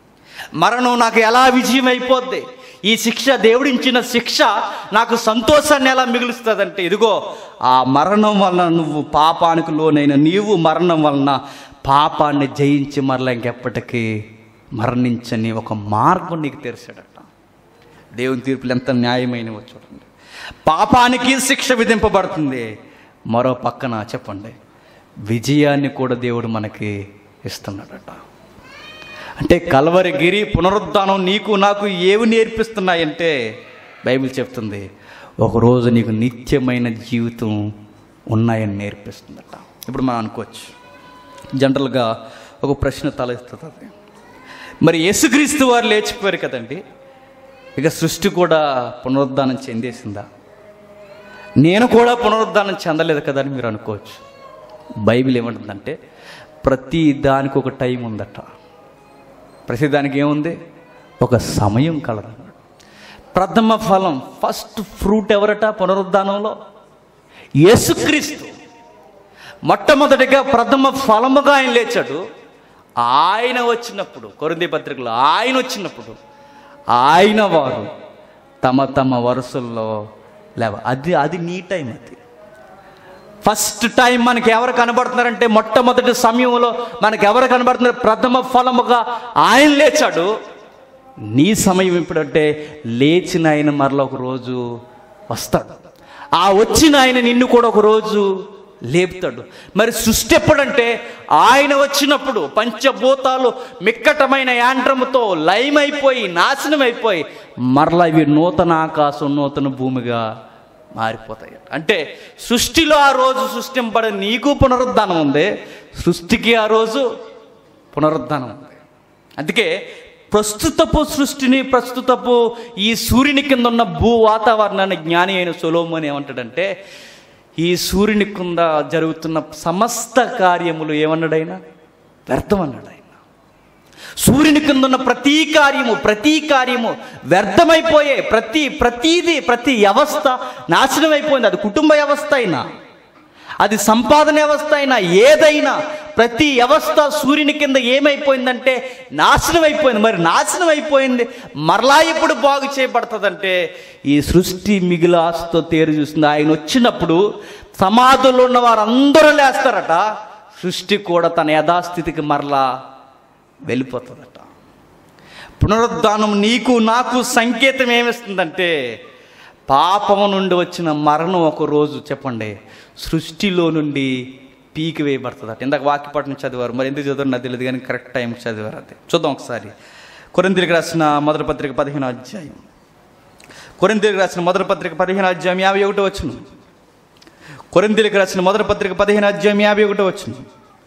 మరణం నాకు ఎలా విజయం అయిపోద్ది ఈ శిక్ష దేవుడిచ్చిన శిక్ష నాకు సంతోషాన్ని ఎలా మిగులుస్తుందంటే ఇదిగో ఆ మరణం వలన నువ్వు పాపానికి లోనైన నీవు మరణం వలన పాపాన్ని జయించి మరలా ఇంకెప్పటికీ మరణించని ఒక మార్గం నీకు తెరిచాడట దేవుని తీర్పులు ఎంత న్యాయమైనవో చూడండి పాపానికి శిక్ష విధింపబడుతుంది మరో పక్కన చెప్పండి విజయాన్ని కూడా దేవుడు మనకి ఇస్తున్నాడట అంటే కలవరిగిరి పునరుద్ధానం నీకు నాకు ఏవి నేర్పిస్తున్నాయంటే బైబిల్ చెప్తుంది ఒకరోజు నీకు నిత్యమైన జీవితం ఉన్నాయని నేర్పిస్తుందట ఇప్పుడు మనం అనుకోవచ్చు జనరల్గా ఒక ప్రశ్న తలెత్తుంది అది. మరి యేసుక్రీస్తు వారు లేచిపోయారు కదండి ఇక సృష్టి కూడా పునరుద్ధానం చెందేసిందా నేను కూడా పునరుద్ధానం చెందలేదు కదా అని మీరు అనుకోవచ్చు బైబిల్ ఏమంటుందంటే ప్రతి దానికి ఒక టైం ఉందట ప్రతి దానికి ఏముంది ఒక సమయం కలదు ప్రథమ ఫలం ఫస్ట్ ఫ్రూట్ ఎవరట పునరుద్ధానంలో యేసుక్రీస్తు మొట్టమొదటిగా ప్రథమ ఫలముగా ఆయన లేచాడు ఆయన వచ్చినప్పుడు కొరింది పత్రికలో ఆయన వచ్చినప్పుడు ఆయన వారు తమ తమ వరుసల్లో లేవ అది అది నీ టైం అది ఫస్ట్ టైం మనకి ఎవరు కనబడుతున్నారంటే మొట్టమొదటి సమయంలో మనకి ఎవరు కనబడుతున్నారు ప్రథమ ఫలముగా ఆయన లేచాడు నీ సమయం ఎప్పుడంటే లేచిన ఆయన మరలా ఒక రోజు వస్తాడు ఆ వచ్చిన ఆయన నిన్ను కూడా ఒక రోజు లేపుతాడు మరి సృష్టి ఎప్పుడంటే ఆయన వచ్చినప్పుడు పంచభూతాలు మిక్కటమైన యాండ్రముతో లయమైపోయి నాశనం అయిపోయి మరలా ఇవి నూతన ఆకాశం నూతన భూమిగా మారిపోతాయి అంటే సృష్టిలో ఆ రోజు సృష్టింపడే నీకు పునరుద్ధానం ఉంది సృష్టికి ఆ రోజు పునరుద్ధానం ఉంది అందుకే ప్రస్తుతపు సృష్టిని ప్రస్తుతపు ఈ సూర్యుని కింద ఉన్న భూ వాతావరణాన్ని జ్ఞాని అయిన సొలోమని ఏమంటాడంటే ఈ సూర్యుని కింద జరుగుతున్న సమస్త కార్యములు ఏమన్నాడైనా వ్యర్థం అన్నాడు ఆయన సూర్యుని కింద ఉన్న ప్రతి కార్యము ప్రతి కార్యము వ్యర్థమైపోయే ప్రతి ప్రతీది ప్రతి వ్యవస్థ నాశనం అయిపోయింది అది కుటుంబ వ్యవస్థ అయినా అది సంపాదన వ్యవస్థ అయినా ఏదైనా ప్రతి వ్యవస్థ సూర్యుని కింద ఏమైపోయిందంటే నాశనం అయిపోయింది మరి నాశనం అయిపోయింది మరలా ఇప్పుడు బాగు చేయబడుతుందంటే ఈ సృష్టి మిగిలి ఆశతో తేరు చూస్తుంది ఆయన వచ్చినప్పుడు సమాధుల్లో ఉన్న వారందరూ లేస్తారట సృష్టి కూడా తన యథాస్థితికి మరలా వెళ్ళిపోతుందట పునరుద్ధానం నీకు నాకు సంకేతం ఏమిస్తుందంటే పాపము నుండి వచ్చిన మరణం ఒక రోజు చెప్పండి సృష్టిలో నుండి పీకి వేయబడుతుందట ఇందాక వాక్యపట్నం చదివారు మరి ఎందుకు చదివారు నాకు తెలియదు కానీ కరెక్ట్ టైంకి చదివారు అది చూద్దాం ఒకసారి కొరింతిరికి రాసిన మొదటి పత్రిక పదిహేను అధ్యాయం కొరింతిరికి రాసిన మొదటి పత్రిక పదిహేను అధ్యాయం యాభై ఒకటో వచ్చును కొరింతిరికి రాసిన మొదటి పత్రిక పదిహేను అధ్యాయం యాభై ఒకటో వచ్చును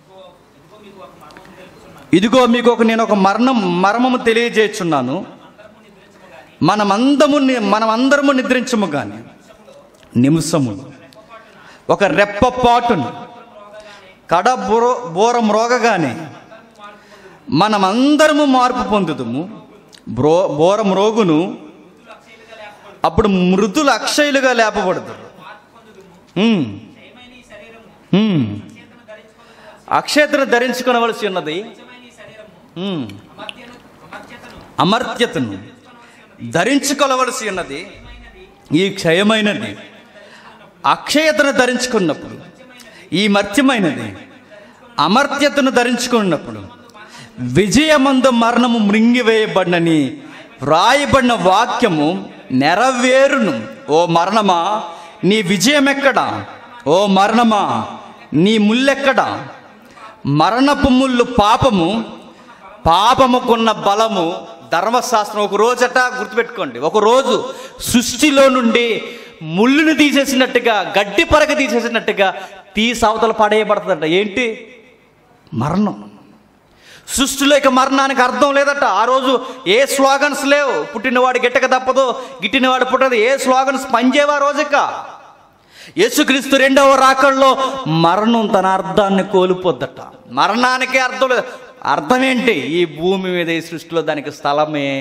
ఇదిగో మీకు ఒక నేను ఒక మరణం మర్మము తెలియజేస్తున్నాను మనమందము ని- మనమందరము నిద్రించము కానీ నిమిషము ఒక రెప్పపాటును కడ బోర బోరం రోగగానే మనమందరము మార్పు పొందుదుము బ్రో బోరం రోగును అప్పుడు మృతులు అక్షయులుగా లేపబడుతారు ఉమ్. ఉమ్. అక్షయతను ధరించుకొనవలసి ఉన్నది ఉమ్. అమర్త్యతను ధరించుకోవలసి ఉన్నది ఈ క్షయమైనది అక్షయతను ధరించుకున్నప్పుడు ఈ మర్త్యమైనది అమర్త్యతను ధరించుకున్నప్పుడు విజయమందు మరణము మృంగివేయబడినని వ్రాయబడిన వాక్యము నెరవేరును ఓ మరణమా నీ విజయమెక్కడా ఓ మరణమా నీ ముల్లెక్కడా మరణపు ముళ్ళు పాపము పాపముకున్న బలము ధర్మశాస్త్రం ఒక రోజట గుర్తుపెట్టుకోండి ఒక రోజు సృష్టిలో నుండి ముళ్ళుని తీసేసినట్టుగా గడ్డి పరగ తీసేసినట్టుగా తీసి అవతల పడేయబడుతుందట ఏంటి మరణం సృష్టిలో ఇక మరణానికి అర్థం లేదట ఆ రోజు ఏ స్లోగన్స్ లేవు పుట్టినవాడు గిట్టక తప్పదు గిట్టినవాడు పుట్టదు ఏ స్లోగన్స్ పనిచేవా రోజుక యేసుక్రీస్తు రెండవ రాకల్లో మరణం తన అర్థాన్ని కోల్పోద్దట మరణానికి అర్థం లేదు అర్థం ఏంటి ఈ భూమి మీద ఈ సృష్టిలో దానికి స్థలమే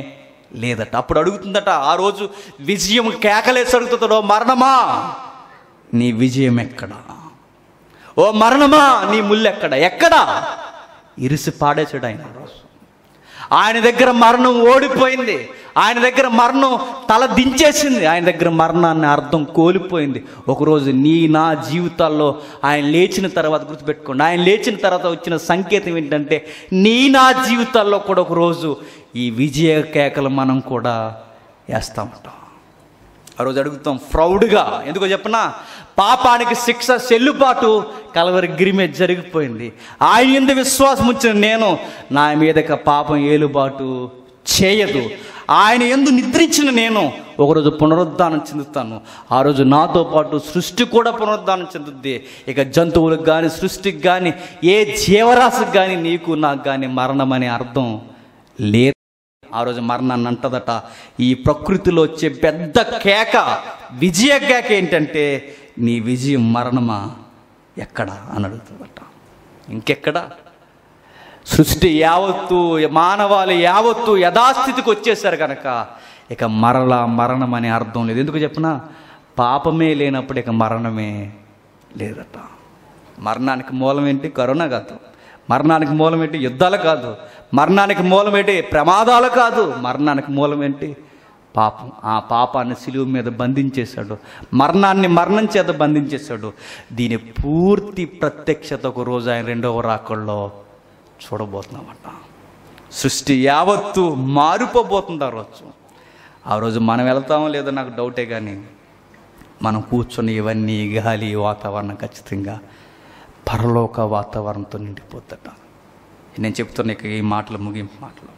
లేదట అప్పుడు అడుగుతుందట ఆ రోజు విజయం కేకలేసి అడుగుతుందో మరణమా నీ విజయం ఎక్కడా ఓ మరణమా నీ ముళ్ళు ఎక్కడ ఎక్కడా ఇరిసి పాడేసాడు ఆయన ఆ రోజు ఆయన దగ్గర మరణం ఓడిపోయింది ఆయన దగ్గర మరణం తల దించేసింది ఆయన దగ్గర మరణాన్ని అర్థం కోల్పోయింది ఒకరోజు నీ నా జీవితాల్లో ఆయన లేచిన తర్వాత గుర్తుపెట్టుకోండి ఆయన లేచిన తర్వాత వచ్చిన సంకేతం ఏంటంటే నీ నా జీవితాల్లో కూడా ఒకరోజు ఈ విజయ కేకలు మనం కూడా వేస్తామంటాం ఆ రోజు అడుగుతాం ప్రౌడ్గా ఎందుకో చెప్పనా పాపానికి శిక్ష చెల్లుబాటు కలవరి గిరి మీద జరిగిపోయింది ఆయన ఎందు విశ్వాసం ఉంచిన నేను నా మీదక పాపం ఏలుబాటు చేయదు ఆయన ఎందు నిద్రించిన నేను ఒకరోజు పునరుద్ధానం చెందుతాను ఆ రోజు నాతో పాటు సృష్టి కూడా పునరుద్ధానం చెందుద్ది ఇక జంతువులకు కానీ సృష్టికి కానీ ఏ జీవరాశికి కానీ నీకు నాకు కానీ మరణం అనే అర్థం లేదు ఆ రోజు మరణాన్ని అంటదట ఈ ప్రకృతిలో వచ్చే పెద్ద కేక విజయ కేక ఏంటంటే నీ విజయం మరణమా ఎక్కడ అని అడుగుతుందట ఇంకెక్కడ సృష్టి యావత్తు మానవాళి యావత్తు యథాస్థితికి వచ్చేసారు కనుక ఇక మరల మరణం అనే అర్థం లేదు ఎందుకు చెప్పినా పాపమే లేనప్పుడు ఇక మరణమే లేదట మరణానికి మూలం ఏంటి కరోనా కాదు మరణానికి మూలం ఏంటి యుద్ధాలు కాదు మరణానికి మూలం ఏంటి ప్రమాదాలు కాదు మరణానికి మూలం ఏంటి పాపం ఆ పాపాన్ని సిలువు మీద బంధించేశాడు మరణాన్ని మరణం చేత బంధించేశాడు దీని పూర్తి ప్రత్యక్షత ఒక రోజు ఆయన రెండవ రాకల్లో చూడబోతున్నామట సృష్టి యావత్తు మారిపోబోతుంది ఆ రోజు ఆ రోజు మనం వెళ్తామో లేదో నాకు డౌటే కానీ మనం కూర్చొని ఇవన్నీ గాలి వాతావరణం ఖచ్చితంగా పరలోక వాతావరణంతో నిండిపోద్దట నేను చెప్తున్న ఇక ఈ మాటలు ముగింపు మాటలు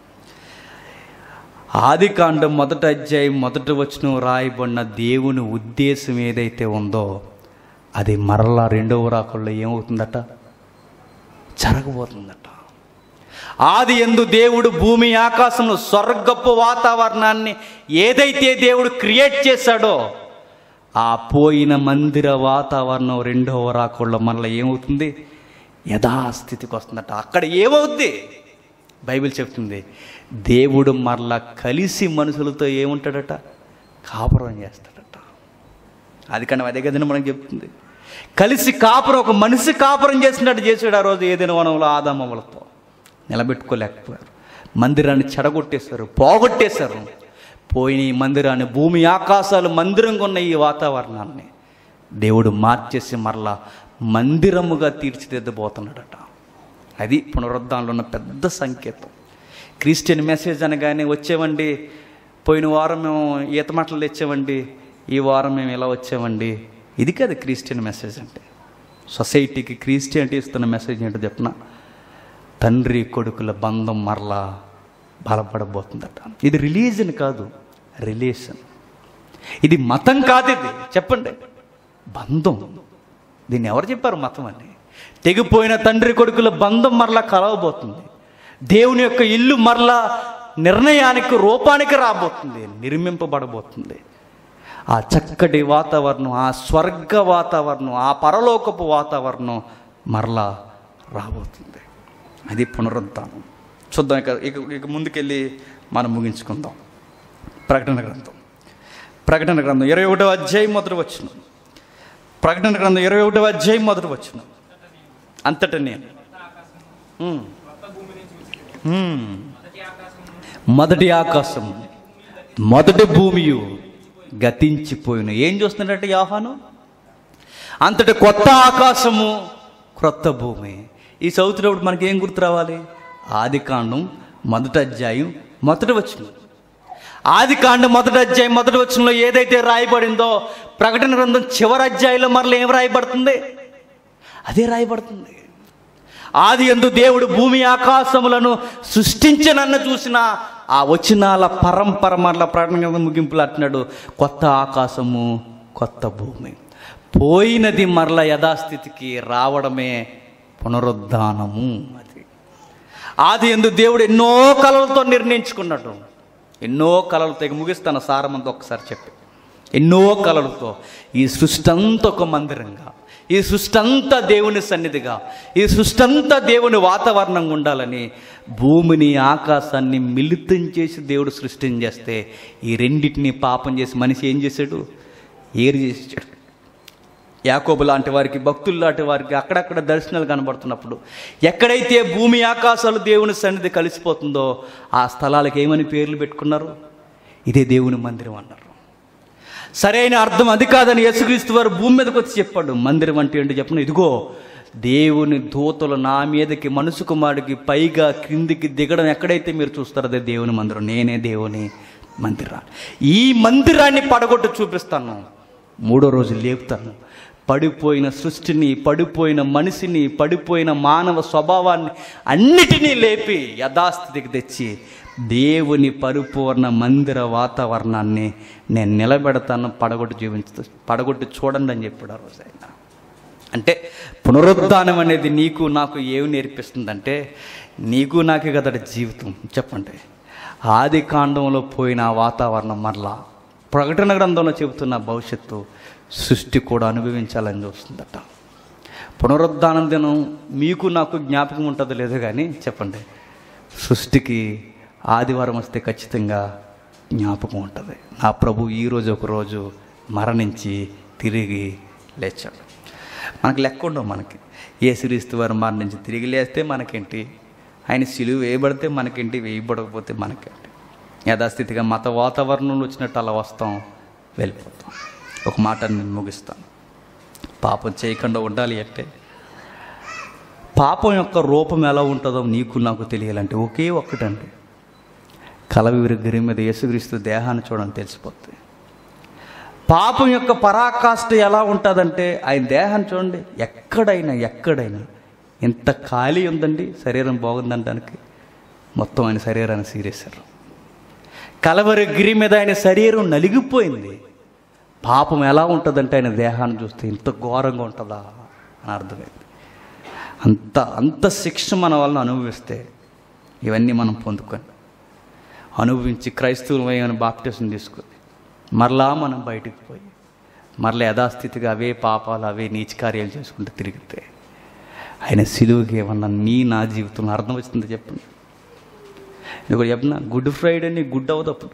ఆది కాండం మొదట అధ్యాయం మొదట వచ్చిన రాయబడిన దేవుని ఉద్దేశం ఏదైతే ఉందో అది మరలా రెండవ రాకుల్లో ఏమవుతుందట జరగబోతుందట ఆది ఎందు దేవుడు భూమి ఆకాశంలో స్వర్గపు వాతావరణాన్ని ఏదైతే దేవుడు క్రియేట్ చేశాడో ఆ పోయిన మందిర వాతావరణం రెండవ రాకుల్లో మళ్ళీ ఏమవుతుంది యథాస్థితికి వస్తుందట అక్కడ ఏమవుద్ది బైబిల్ చెప్తుంది దేవుడు మరలా కలిసి మనుషులతో ఏముంటాడట కాపురం చేస్తాడట అది కన్నా అదే కదండి మనకు చెప్తుంది కలిసి కాపురం ఒక మనిషి కాపురం చేసినట్టు చేసాడు ఆ రోజు ఏదైనా వనంలో ఆదామములతో నిలబెట్టుకోలేకపోయారు మందిరాన్ని చెడగొట్టేశారు పోగొట్టేశారు పోయిన ఈ మందిరాన్ని భూమి ఆకాశాలు మందిరంగా ఉన్న ఈ వాతావరణాన్ని దేవుడు మార్చేసి మరలా మందిరముగా తీర్చిదిద్దబోతున్నాడట అది పునరుద్ధానంలో ఉన్న పెద్ద సంకేతం క్రిస్టియన్ మెసేజ్ అనగానే వచ్చేవండి పోయిన వారం మేము ఈత మాటలు తెచ్చామండి ఈ వారం మేము ఇలా వచ్చామండి ఇది కదా క్రిస్టియన్ మెసేజ్ అంటే సొసైటీకి క్రిస్టియానిటీ ఇస్తున్న మెసేజ్ ఏంటో చెప్పిన తండ్రి కొడుకుల బంధం మరలా బలపడబోతుందట ఇది రిలీజన్ కాదు రిలేషన్ ఇది మతం కాదు ఇది చెప్పండి బంధం దీన్ని ఎవరు చెప్పారు మతం అని తెగిపోయిన తండ్రి కొడుకుల బంధం మరలా కలవబోతుంది దేవుని యొక్క ఇల్లు మరలా నిర్ణయానికి రూపానికి రాబోతుంది నిర్మింపబడబోతుంది ఆ చక్కటి వాతావరణం ఆ స్వర్గ వాతావరణం ఆ పరలోకపు వాతావరణం మరలా రాబోతుంది అది పునరుద్ధానం చూద్దాం ఇక ఇక ఇక ముందుకెళ్ళి మనం ముగించుకుందాం ప్రకటన గ్రంథం ప్రకటన గ్రంథం ఇరవై ఒకటో అధ్యాయం మొదటి వచ్చిన ప్రకటన గ్రంథం ఇరవై ఒకటో అధ్యాయం మొదటి వచ్చిన అంతట నేను ఉమ్. ఉమ్. మొదటి ఆకాశం మొదటి భూమియు గతించిపోయిన ఏం చూస్తున్నాడంటే యాహాను అంతటి కొత్త ఆకాశము క్రొత్త భూమి ఈ చదువుతున్నప్పుడు మనకి ఏం గుర్తు రావాలి ఆది కాండం మొదటి అధ్యాయం మొదటి వచ్చిన ఆది కాండం మొదటి అధ్యాయం మొదటి వచనంలో ఏదైతే రాయబడిందో ప్రకటన గ్రంథం చివరి అధ్యాయంలో మరలా ఏం రాయబడుతుంది అదే రాయబడుతుంది ఆది ఎందు దేవుడు భూమి ఆకాశములను సృష్టించనన్న చూసిన ఆ వచనాల పరంపర మరల ప్రకటన గ్రంథం ముగింపులు అంటున్నాడు కొత్త ఆకాశము కొత్త భూమి పోయినది మరల యథాస్థితికి రావడమే పునరుద్ధానము అది ఆది ఎందు దేవుడు ఎన్నో కళలతో నిర్ణయించుకున్నాడు ఎన్నో కళలతో ఇక ముగిస్తాను సారమంతా ఒకసారి చెప్పి ఎన్నో కళలతో ఈ సృష్టి అంతా ఒక మందిరంగా ఈ సృష్టి అంతా దేవుని సన్నిధిగా ఈ సృష్టి అంతా దేవుని వాతావరణంగా ఉండాలని భూమిని ఆకాశాన్ని మిళితం చేసి దేవుడు సృష్టించేస్తే ఈ రెండింటిని పాపం చేసి మనిషి ఏం చేశాడు ఏరు చేసాడు యాకోబు లాంటి వారికి భక్తులు లాంటి వారికి అక్కడక్కడ దర్శనాలు కనబడుతున్నప్పుడు ఎక్కడైతే భూమి ఆకాశాలు దేవుని సన్నిధి కలిసిపోతుందో ఆ స్థలాలకు ఏమని పేర్లు పెట్టుకున్నారు ఇదే దేవుని మందిరం అన్నారు సరైన అర్థం అది కాదని యేసుక్రీస్తు వారు భూమి మీదకి వచ్చి చెప్పాడు మందిరం అంటే ఏంటి చెప్పను ఇదిగో దేవుని దూతలు నా మీదకి మనుసు కుమారుడికి పైగా క్రిందికి దిగడం ఎక్కడైతే మీరు చూస్తారో అదే దేవుని మందిరం నేనే దేవుని మందిరా ఈ మందిరాన్ని పడగొట్టు చూపిస్తాను మూడో రోజు లేపుతాను పడిపోయిన సృష్టిని పడిపోయిన మనిషిని పడిపోయిన మానవ స్వభావాన్ని అన్నిటినీ లేపి యథాస్థితికి తెచ్చి దేవుని పరిపూర్ణ మందిర వాతావరణాన్ని నేను నిలబెడతాను పడగొట్టి జీవించు పడగొట్టి చూడండి అని చెప్పాడు ఆ రోజు ఆయన అంటే పునరుద్ధానం అనేది నీకు నాకు ఏమి నేర్పిస్తుందంటే నీకు నాకే కదట జీవితం చెప్పండి ఆది కాండంలో పోయిన ఆ వాతావరణం మరలా ప్రకటన గ్రంథంలో చెబుతున్న భవిష్యత్తు సృష్టి కూడా అనుభవించాలని చూస్తుందట పునరుద్ధానం దినం మీకు నాకు జ్ఞాపకం ఉంటుందో లేదో కానీ చెప్పండి సృష్టికి ఆదివారం వస్తే ఖచ్చితంగా జ్ఞాపకం ఉంటుంది నా ప్రభు ఈరోజు ఒక రోజు మరణించి తిరిగి లేచాడు మనకు లెక్క ఉండవు మనకి ఏ సిరీస్తు వారు మరణించి తిరిగి లేస్తే మనకేంటి ఆయన సిలువ వేయబడితే మనకేంటి వేయబడకపోతే మనకేంటి యథాస్థితిగా మత వాతావరణంలో వచ్చినట్టు అలా వస్తాం వెళ్ళిపోతాం ఒక మాట నేను ముగిస్తాను పాపం చేయకుండా ఉండాలి అంటే పాపం యొక్క రూపం ఎలా ఉంటుందో నీకు నాకు తెలియాలంటే ఒకే ఒక్కటండి కలవిరి గిరి మీద యేసుక్రీస్తు దేహాన్ని చూడని తెలిసిపోతుంది పాపం యొక్క పరాకాష్ఠ ఎలా ఉంటుందంటే ఆయన దేహాన్ని చూడండి ఎక్కడైనా ఎక్కడైనా ఎంత ఖాళీ ఉందండి శరీరం బాగుందనడానికి మొత్తం ఆయన శరీరాన్ని సీరేశారు కలవరి గిరి మీద ఆయన శరీరం నలిగిపోయింది పాపం ఎలా ఉంటుందంటే ఆయన దేహాన్ని చూస్తే ఇంత ఘోరంగా ఉంటుందా అని అర్థమైంది అంత అంత శిక్ష మన వలన అనుభవిస్తే ఇవన్నీ మనం పొందుకొని అనుభవించి క్రైస్తవులమని బాప్టిజం తీసుకొని మరలా మనం బయటికి పోయి మరలా యథాస్థితిగా అవే పాపాలు అవే నీచ కార్యాలు చేసుకుంటూ తిరిగితే ఆయన సిలువుకి ఏమన్నా నీ నా జీవితంలో అర్థం వచ్చిందో చెప్పండి ఇప్పుడు చెప్పిన గుడ్ ఫ్రైడేని గుడ్ అవ్వదు అప్పుడు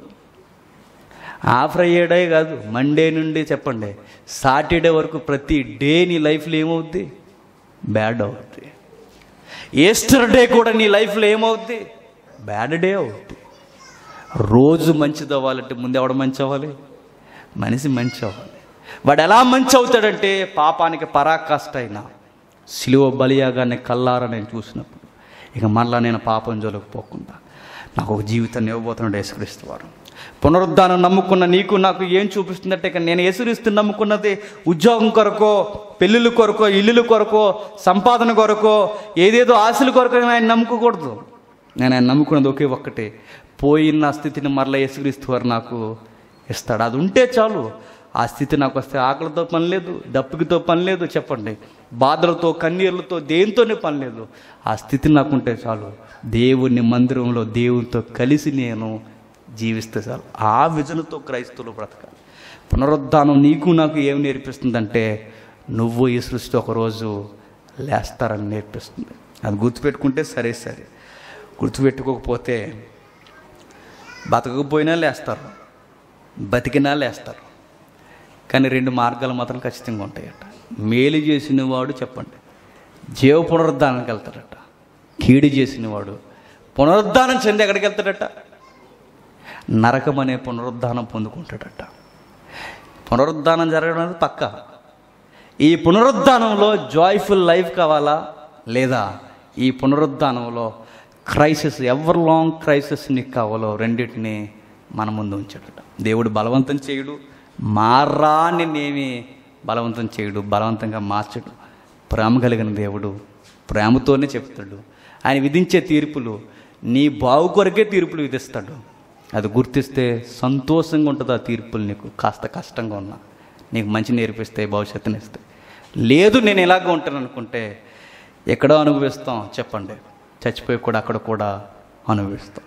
ఆ ఫ్రైడే కాదు మండే నుండి చెప్పండి సాటర్డే వరకు ప్రతి డే నీ లైఫ్లో ఏమవుద్ది బ్యాడ్ అవుద్ది ఈస్టర్ డే కూడా నీ లైఫ్లో ఏమవుద్ది బ్యాడ్ డే అవుద్ది రోజు మంచిది అవ్వాలంటే ముందు ఎవడ మంచి అవ్వాలి మనిషి మంచి అవ్వాలి వాడు ఎలా మంచి అవుతాడంటే పాపానికి పరాకాష్ట అయినా సిలువ బలియాగానే కల్లారా నేను చూసినప్పుడు ఇక మళ్ళా నేను పాపం జోలికి పోకుండా నాకు ఒక జీవితాన్ని ఇవ్వబోతున్నాడు యేసుక్రీస్తు వారు పునరుద్ధానం నమ్ముకున్న నీకు నాకు ఏం చూపిస్తుందంటే ఇక నేను యేసుక్రీస్తు నమ్ముకున్నది ఉద్యోగం కొరకో పెళ్ళిళ్ళ కొరకో ఇల్లుల కొరకో సంపాదన కొరకో ఏదేదో ఆశల కొరకో ఆయన నమ్ముకోకూడదు నేను ఆయన నమ్ముకున్నది ఒకే ఒక్కటే పోయిన స్థితిని మరలా యేసుక్రీస్తు వారు నాకు ఇస్తాడు అది ఉంటే చాలు ఆ స్థితి నాకు వస్తే ఆకలితో పని లేదు దప్పికతో పని లేదు చెప్పండి బాధలతో కన్నీర్లతో దేంతోనే పని లేదు ఆ స్థితి నాకుంటే చాలు దేవుని మందిరంలో దేవునితో కలిసి నేను జీవిస్తే చాలు ఆ విజనతో క్రైస్తవులు బ్రతకాలి పునరుద్ధానం నీకు నాకు ఏం నేర్పిస్తుందంటే నువ్వు ఈ సృష్టి ఒకరోజు లేస్తారని నేర్పిస్తుంది అది గుర్తుపెట్టుకుంటే సరే సరే గుర్తుపెట్టుకోకపోతే బతకకపోయినా లేస్తారు బతికినా లేస్తారు కానీ రెండు మార్గాలు మాత్రం ఖచ్చితంగా ఉంటాయట మేలు చేసిన వాడు చెప్పండి జీవ పునరుద్ధానానికి వెళ్తాడట కీడు చేసిన వాడు పునరుద్ధానం చెంది ఎక్కడికి వెళ్తాడట నరకం అనే పునరుద్ధానం పొందుకుంటాడట పునరుద్ధానం జరగడం అనేది పక్క ఈ పునరుద్ధానంలో జాయ్ఫుల్ లైఫ్ కావాలా లేదా ఈ పునరుద్ధానంలో క్రైసిస్ ఎవర్ లాంగ్ క్రైసిస్ నీకు కావాలో రెండింటిని మన ముందు ఉంచాడట దేవుడు బలవంతం చేయడు మారాని నేమి బలవంతం చేయడు బలవంతంగా మార్చడు ప్రేమ కలిగిన దేవుడు ప్రేమతోనే చెప్తాడు ఆయన విధించే తీర్పులు నీ బావు కొరకే తీర్పులు విధిస్తాడు అది గుర్తిస్తే సంతోషంగా ఉంటుంది ఆ తీర్పులు నీకు కాస్త కష్టంగా ఉన్నా నీకు మంచి నేర్పిస్తాయి భవిష్యత్తుని ఇస్తాయి లేదు నేను ఇలాగ ఉంటాను అనుకుంటే ఎక్కడో అనుభవిస్తాం చెప్పండి చచ్చిపోయి కూడా అక్కడ కూడా అనుభవిస్తాం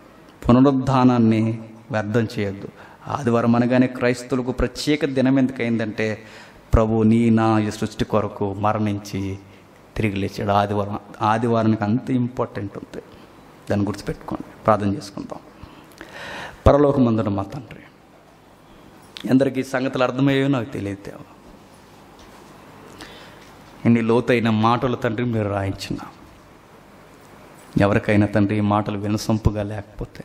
పునరుద్ధానాన్ని వ్యర్థం చేయొద్దు ఆదివారం అనగానే క్రైస్తవులకు ప్రత్యేక దినం ఎందుకైందంటే ప్రభు నీ నా ఈ సృష్టి కొరకు మరణించి తిరిగి లేచాడు ఆదివారం ఆదివారానికి అంత ఇంపార్టెంట్ ఉంది దాన్ని గుర్తుపెట్టుకోండి ప్రార్థన చేసుకుందాం పరలోకమందున మా తండ్రి ఎందరికీ ఈ సంగతులు అర్థమయ్యో నాకు తెలియదు దేవా ఇన్ని లోతైన మాటలు తండ్రి మీరు రాయించిన ఎవరికైనా తండ్రి ఈ మాటలు వినసొంపుగా లేకపోతే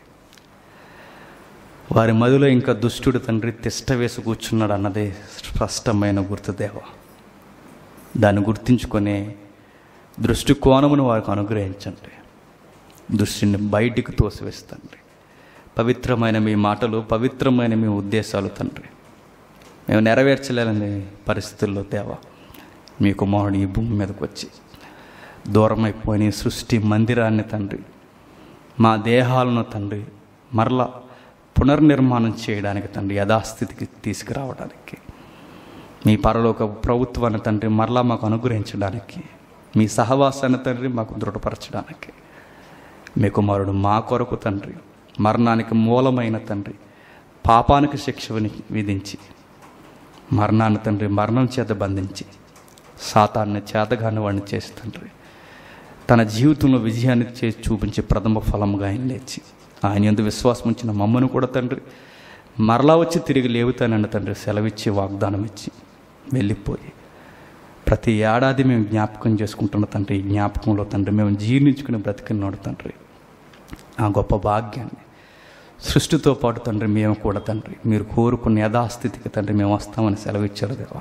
వారి మదిలో ఇంకా దుష్టుడు తండ్రి తిష్ట వేసి కూర్చున్నాడు అన్నదే స్పష్టమైన గుర్తుదేవ దాన్ని గుర్తించుకొని దృష్టి కోణమును వారికి అనుగ్రహించండి దృష్టిని బయటికి తోసివేస్తండి పవిత్రమైన మీ మాటలు పవిత్రమైన మీ ఉద్దేశాలు తండ్రి మేము నెరవేర్చలేని పరిస్థితుల్లో తేవా మీ కుమారుడు ఈ భూమి మీదకి వచ్చి దూరమైపోయిన ఈ సృష్టి మందిరాన్ని తండ్రి మా దేహాలను తండ్రి మరలా పునర్నిర్మాణం చేయడానికి తండ్రి యథాస్థితికి తీసుకురావడానికి మీ పరలోక ప్రభుత్వాన్ని తండ్రి మరలా మాకు అనుగ్రహించడానికి మీ సహవాసాన్ని తండ్రి మాకు దృఢపరచడానికి మీ కుమారుడు మా కొరకు తండ్రి మరణానికి మూలమైన తండ్రి పాపానికి శిక్ష విని- విధించి మరణాన్ని తండ్రి మరణం చేత బంధించి సాతాన్ని చేతగాని వాడిని చేసి తండ్రి తన జీవితంలో విజయాన్ని చేసి చూపించి ప్రథమ ఫలముగా ఆయన లేచి ఆయన ఎందు విశ్వాసం ఉంచిన మమ్మను కూడా తండ్రి మరలా వచ్చి తిరిగి లేవుతానని తండ్రి సెలవిచ్చి వాగ్దానం ఇచ్చి వెళ్ళిపోయి ప్రతి ఏడాది మేము జ్ఞాపకం చేసుకుంటున్న తండ్రి ఈ జ్ఞాపకంలో తండ్రి మేము జీర్ణించుకుని బ్రతికినాడు తండ్రి ఆ గొప్ప భాగ్యాన్ని సృష్టితో పాటు తండ్రి మేము కూడా తండ్రి మీరు కోరుకున్న యథాస్థితికి తండ్రి మేము వస్తామని సెలవిచ్చారు దేవా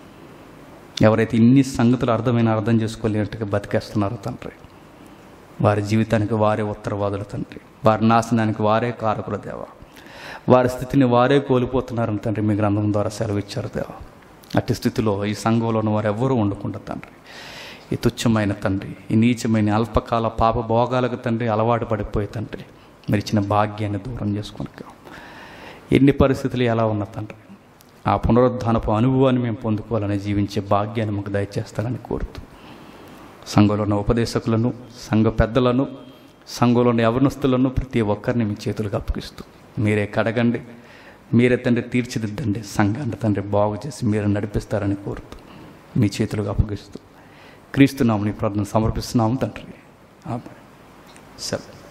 ఎవరైతే ఇన్ని సంగతులు అర్థమైన అర్థం చేసుకోలేనట్టుగా బతికేస్తున్నారో తండ్రి వారి జీవితానికి వారే ఉత్తరవాదులు తండ్రి వారి నాశనానికి వారే కారకుల దేవా వారి స్థితిని వారే కోల్పోతున్నారని తండ్రి మీ గ్రంథం ద్వారా సెలవిచ్చారు దేవా అట్టి స్థితిలో ఈ సంఘంలోని వారు ఎవ్వరూ ఉండకుండా తండ్రి ఈ తుచ్చమైన తండ్రి ఈ నీచమైన అల్పకాల పాప భోగాలకు తండ్రి అలవాటు పడిపోయి తండ్రి మీరు ఇచ్చిన భాగ్యాన్ని దూరం చేసుకుని ఎన్ని పరిస్థితులు ఎలా ఉన్న తండ్రి ఆ పునరుద్ధానపు అనుభవాన్ని మేము పొందుకోవాలని జీవించే భాగ్యాన్ని మాకు దయచేస్తానని కోరుతూ సంఘంలో ఉన్న ఉపదేశకులను సంఘ పెద్దలను సంఘంలో ఉన్న యవనస్తులను ప్రతి ఒక్కరిని మీ చేతులకు అప్పగిస్తూ మీరే కడగండి మీరే తండ్రి తీర్చిదిద్దండి సంఘాన్ని తండ్రి బాగు చేసి మీరు నడిపిస్తారని కోరుతూ మీ చేతులకు అప్పగిస్తూ క్రీస్తున్నాము నీ ప్రార్థన సమర్పిస్తున్నాము తండ్రి ఆమె సరే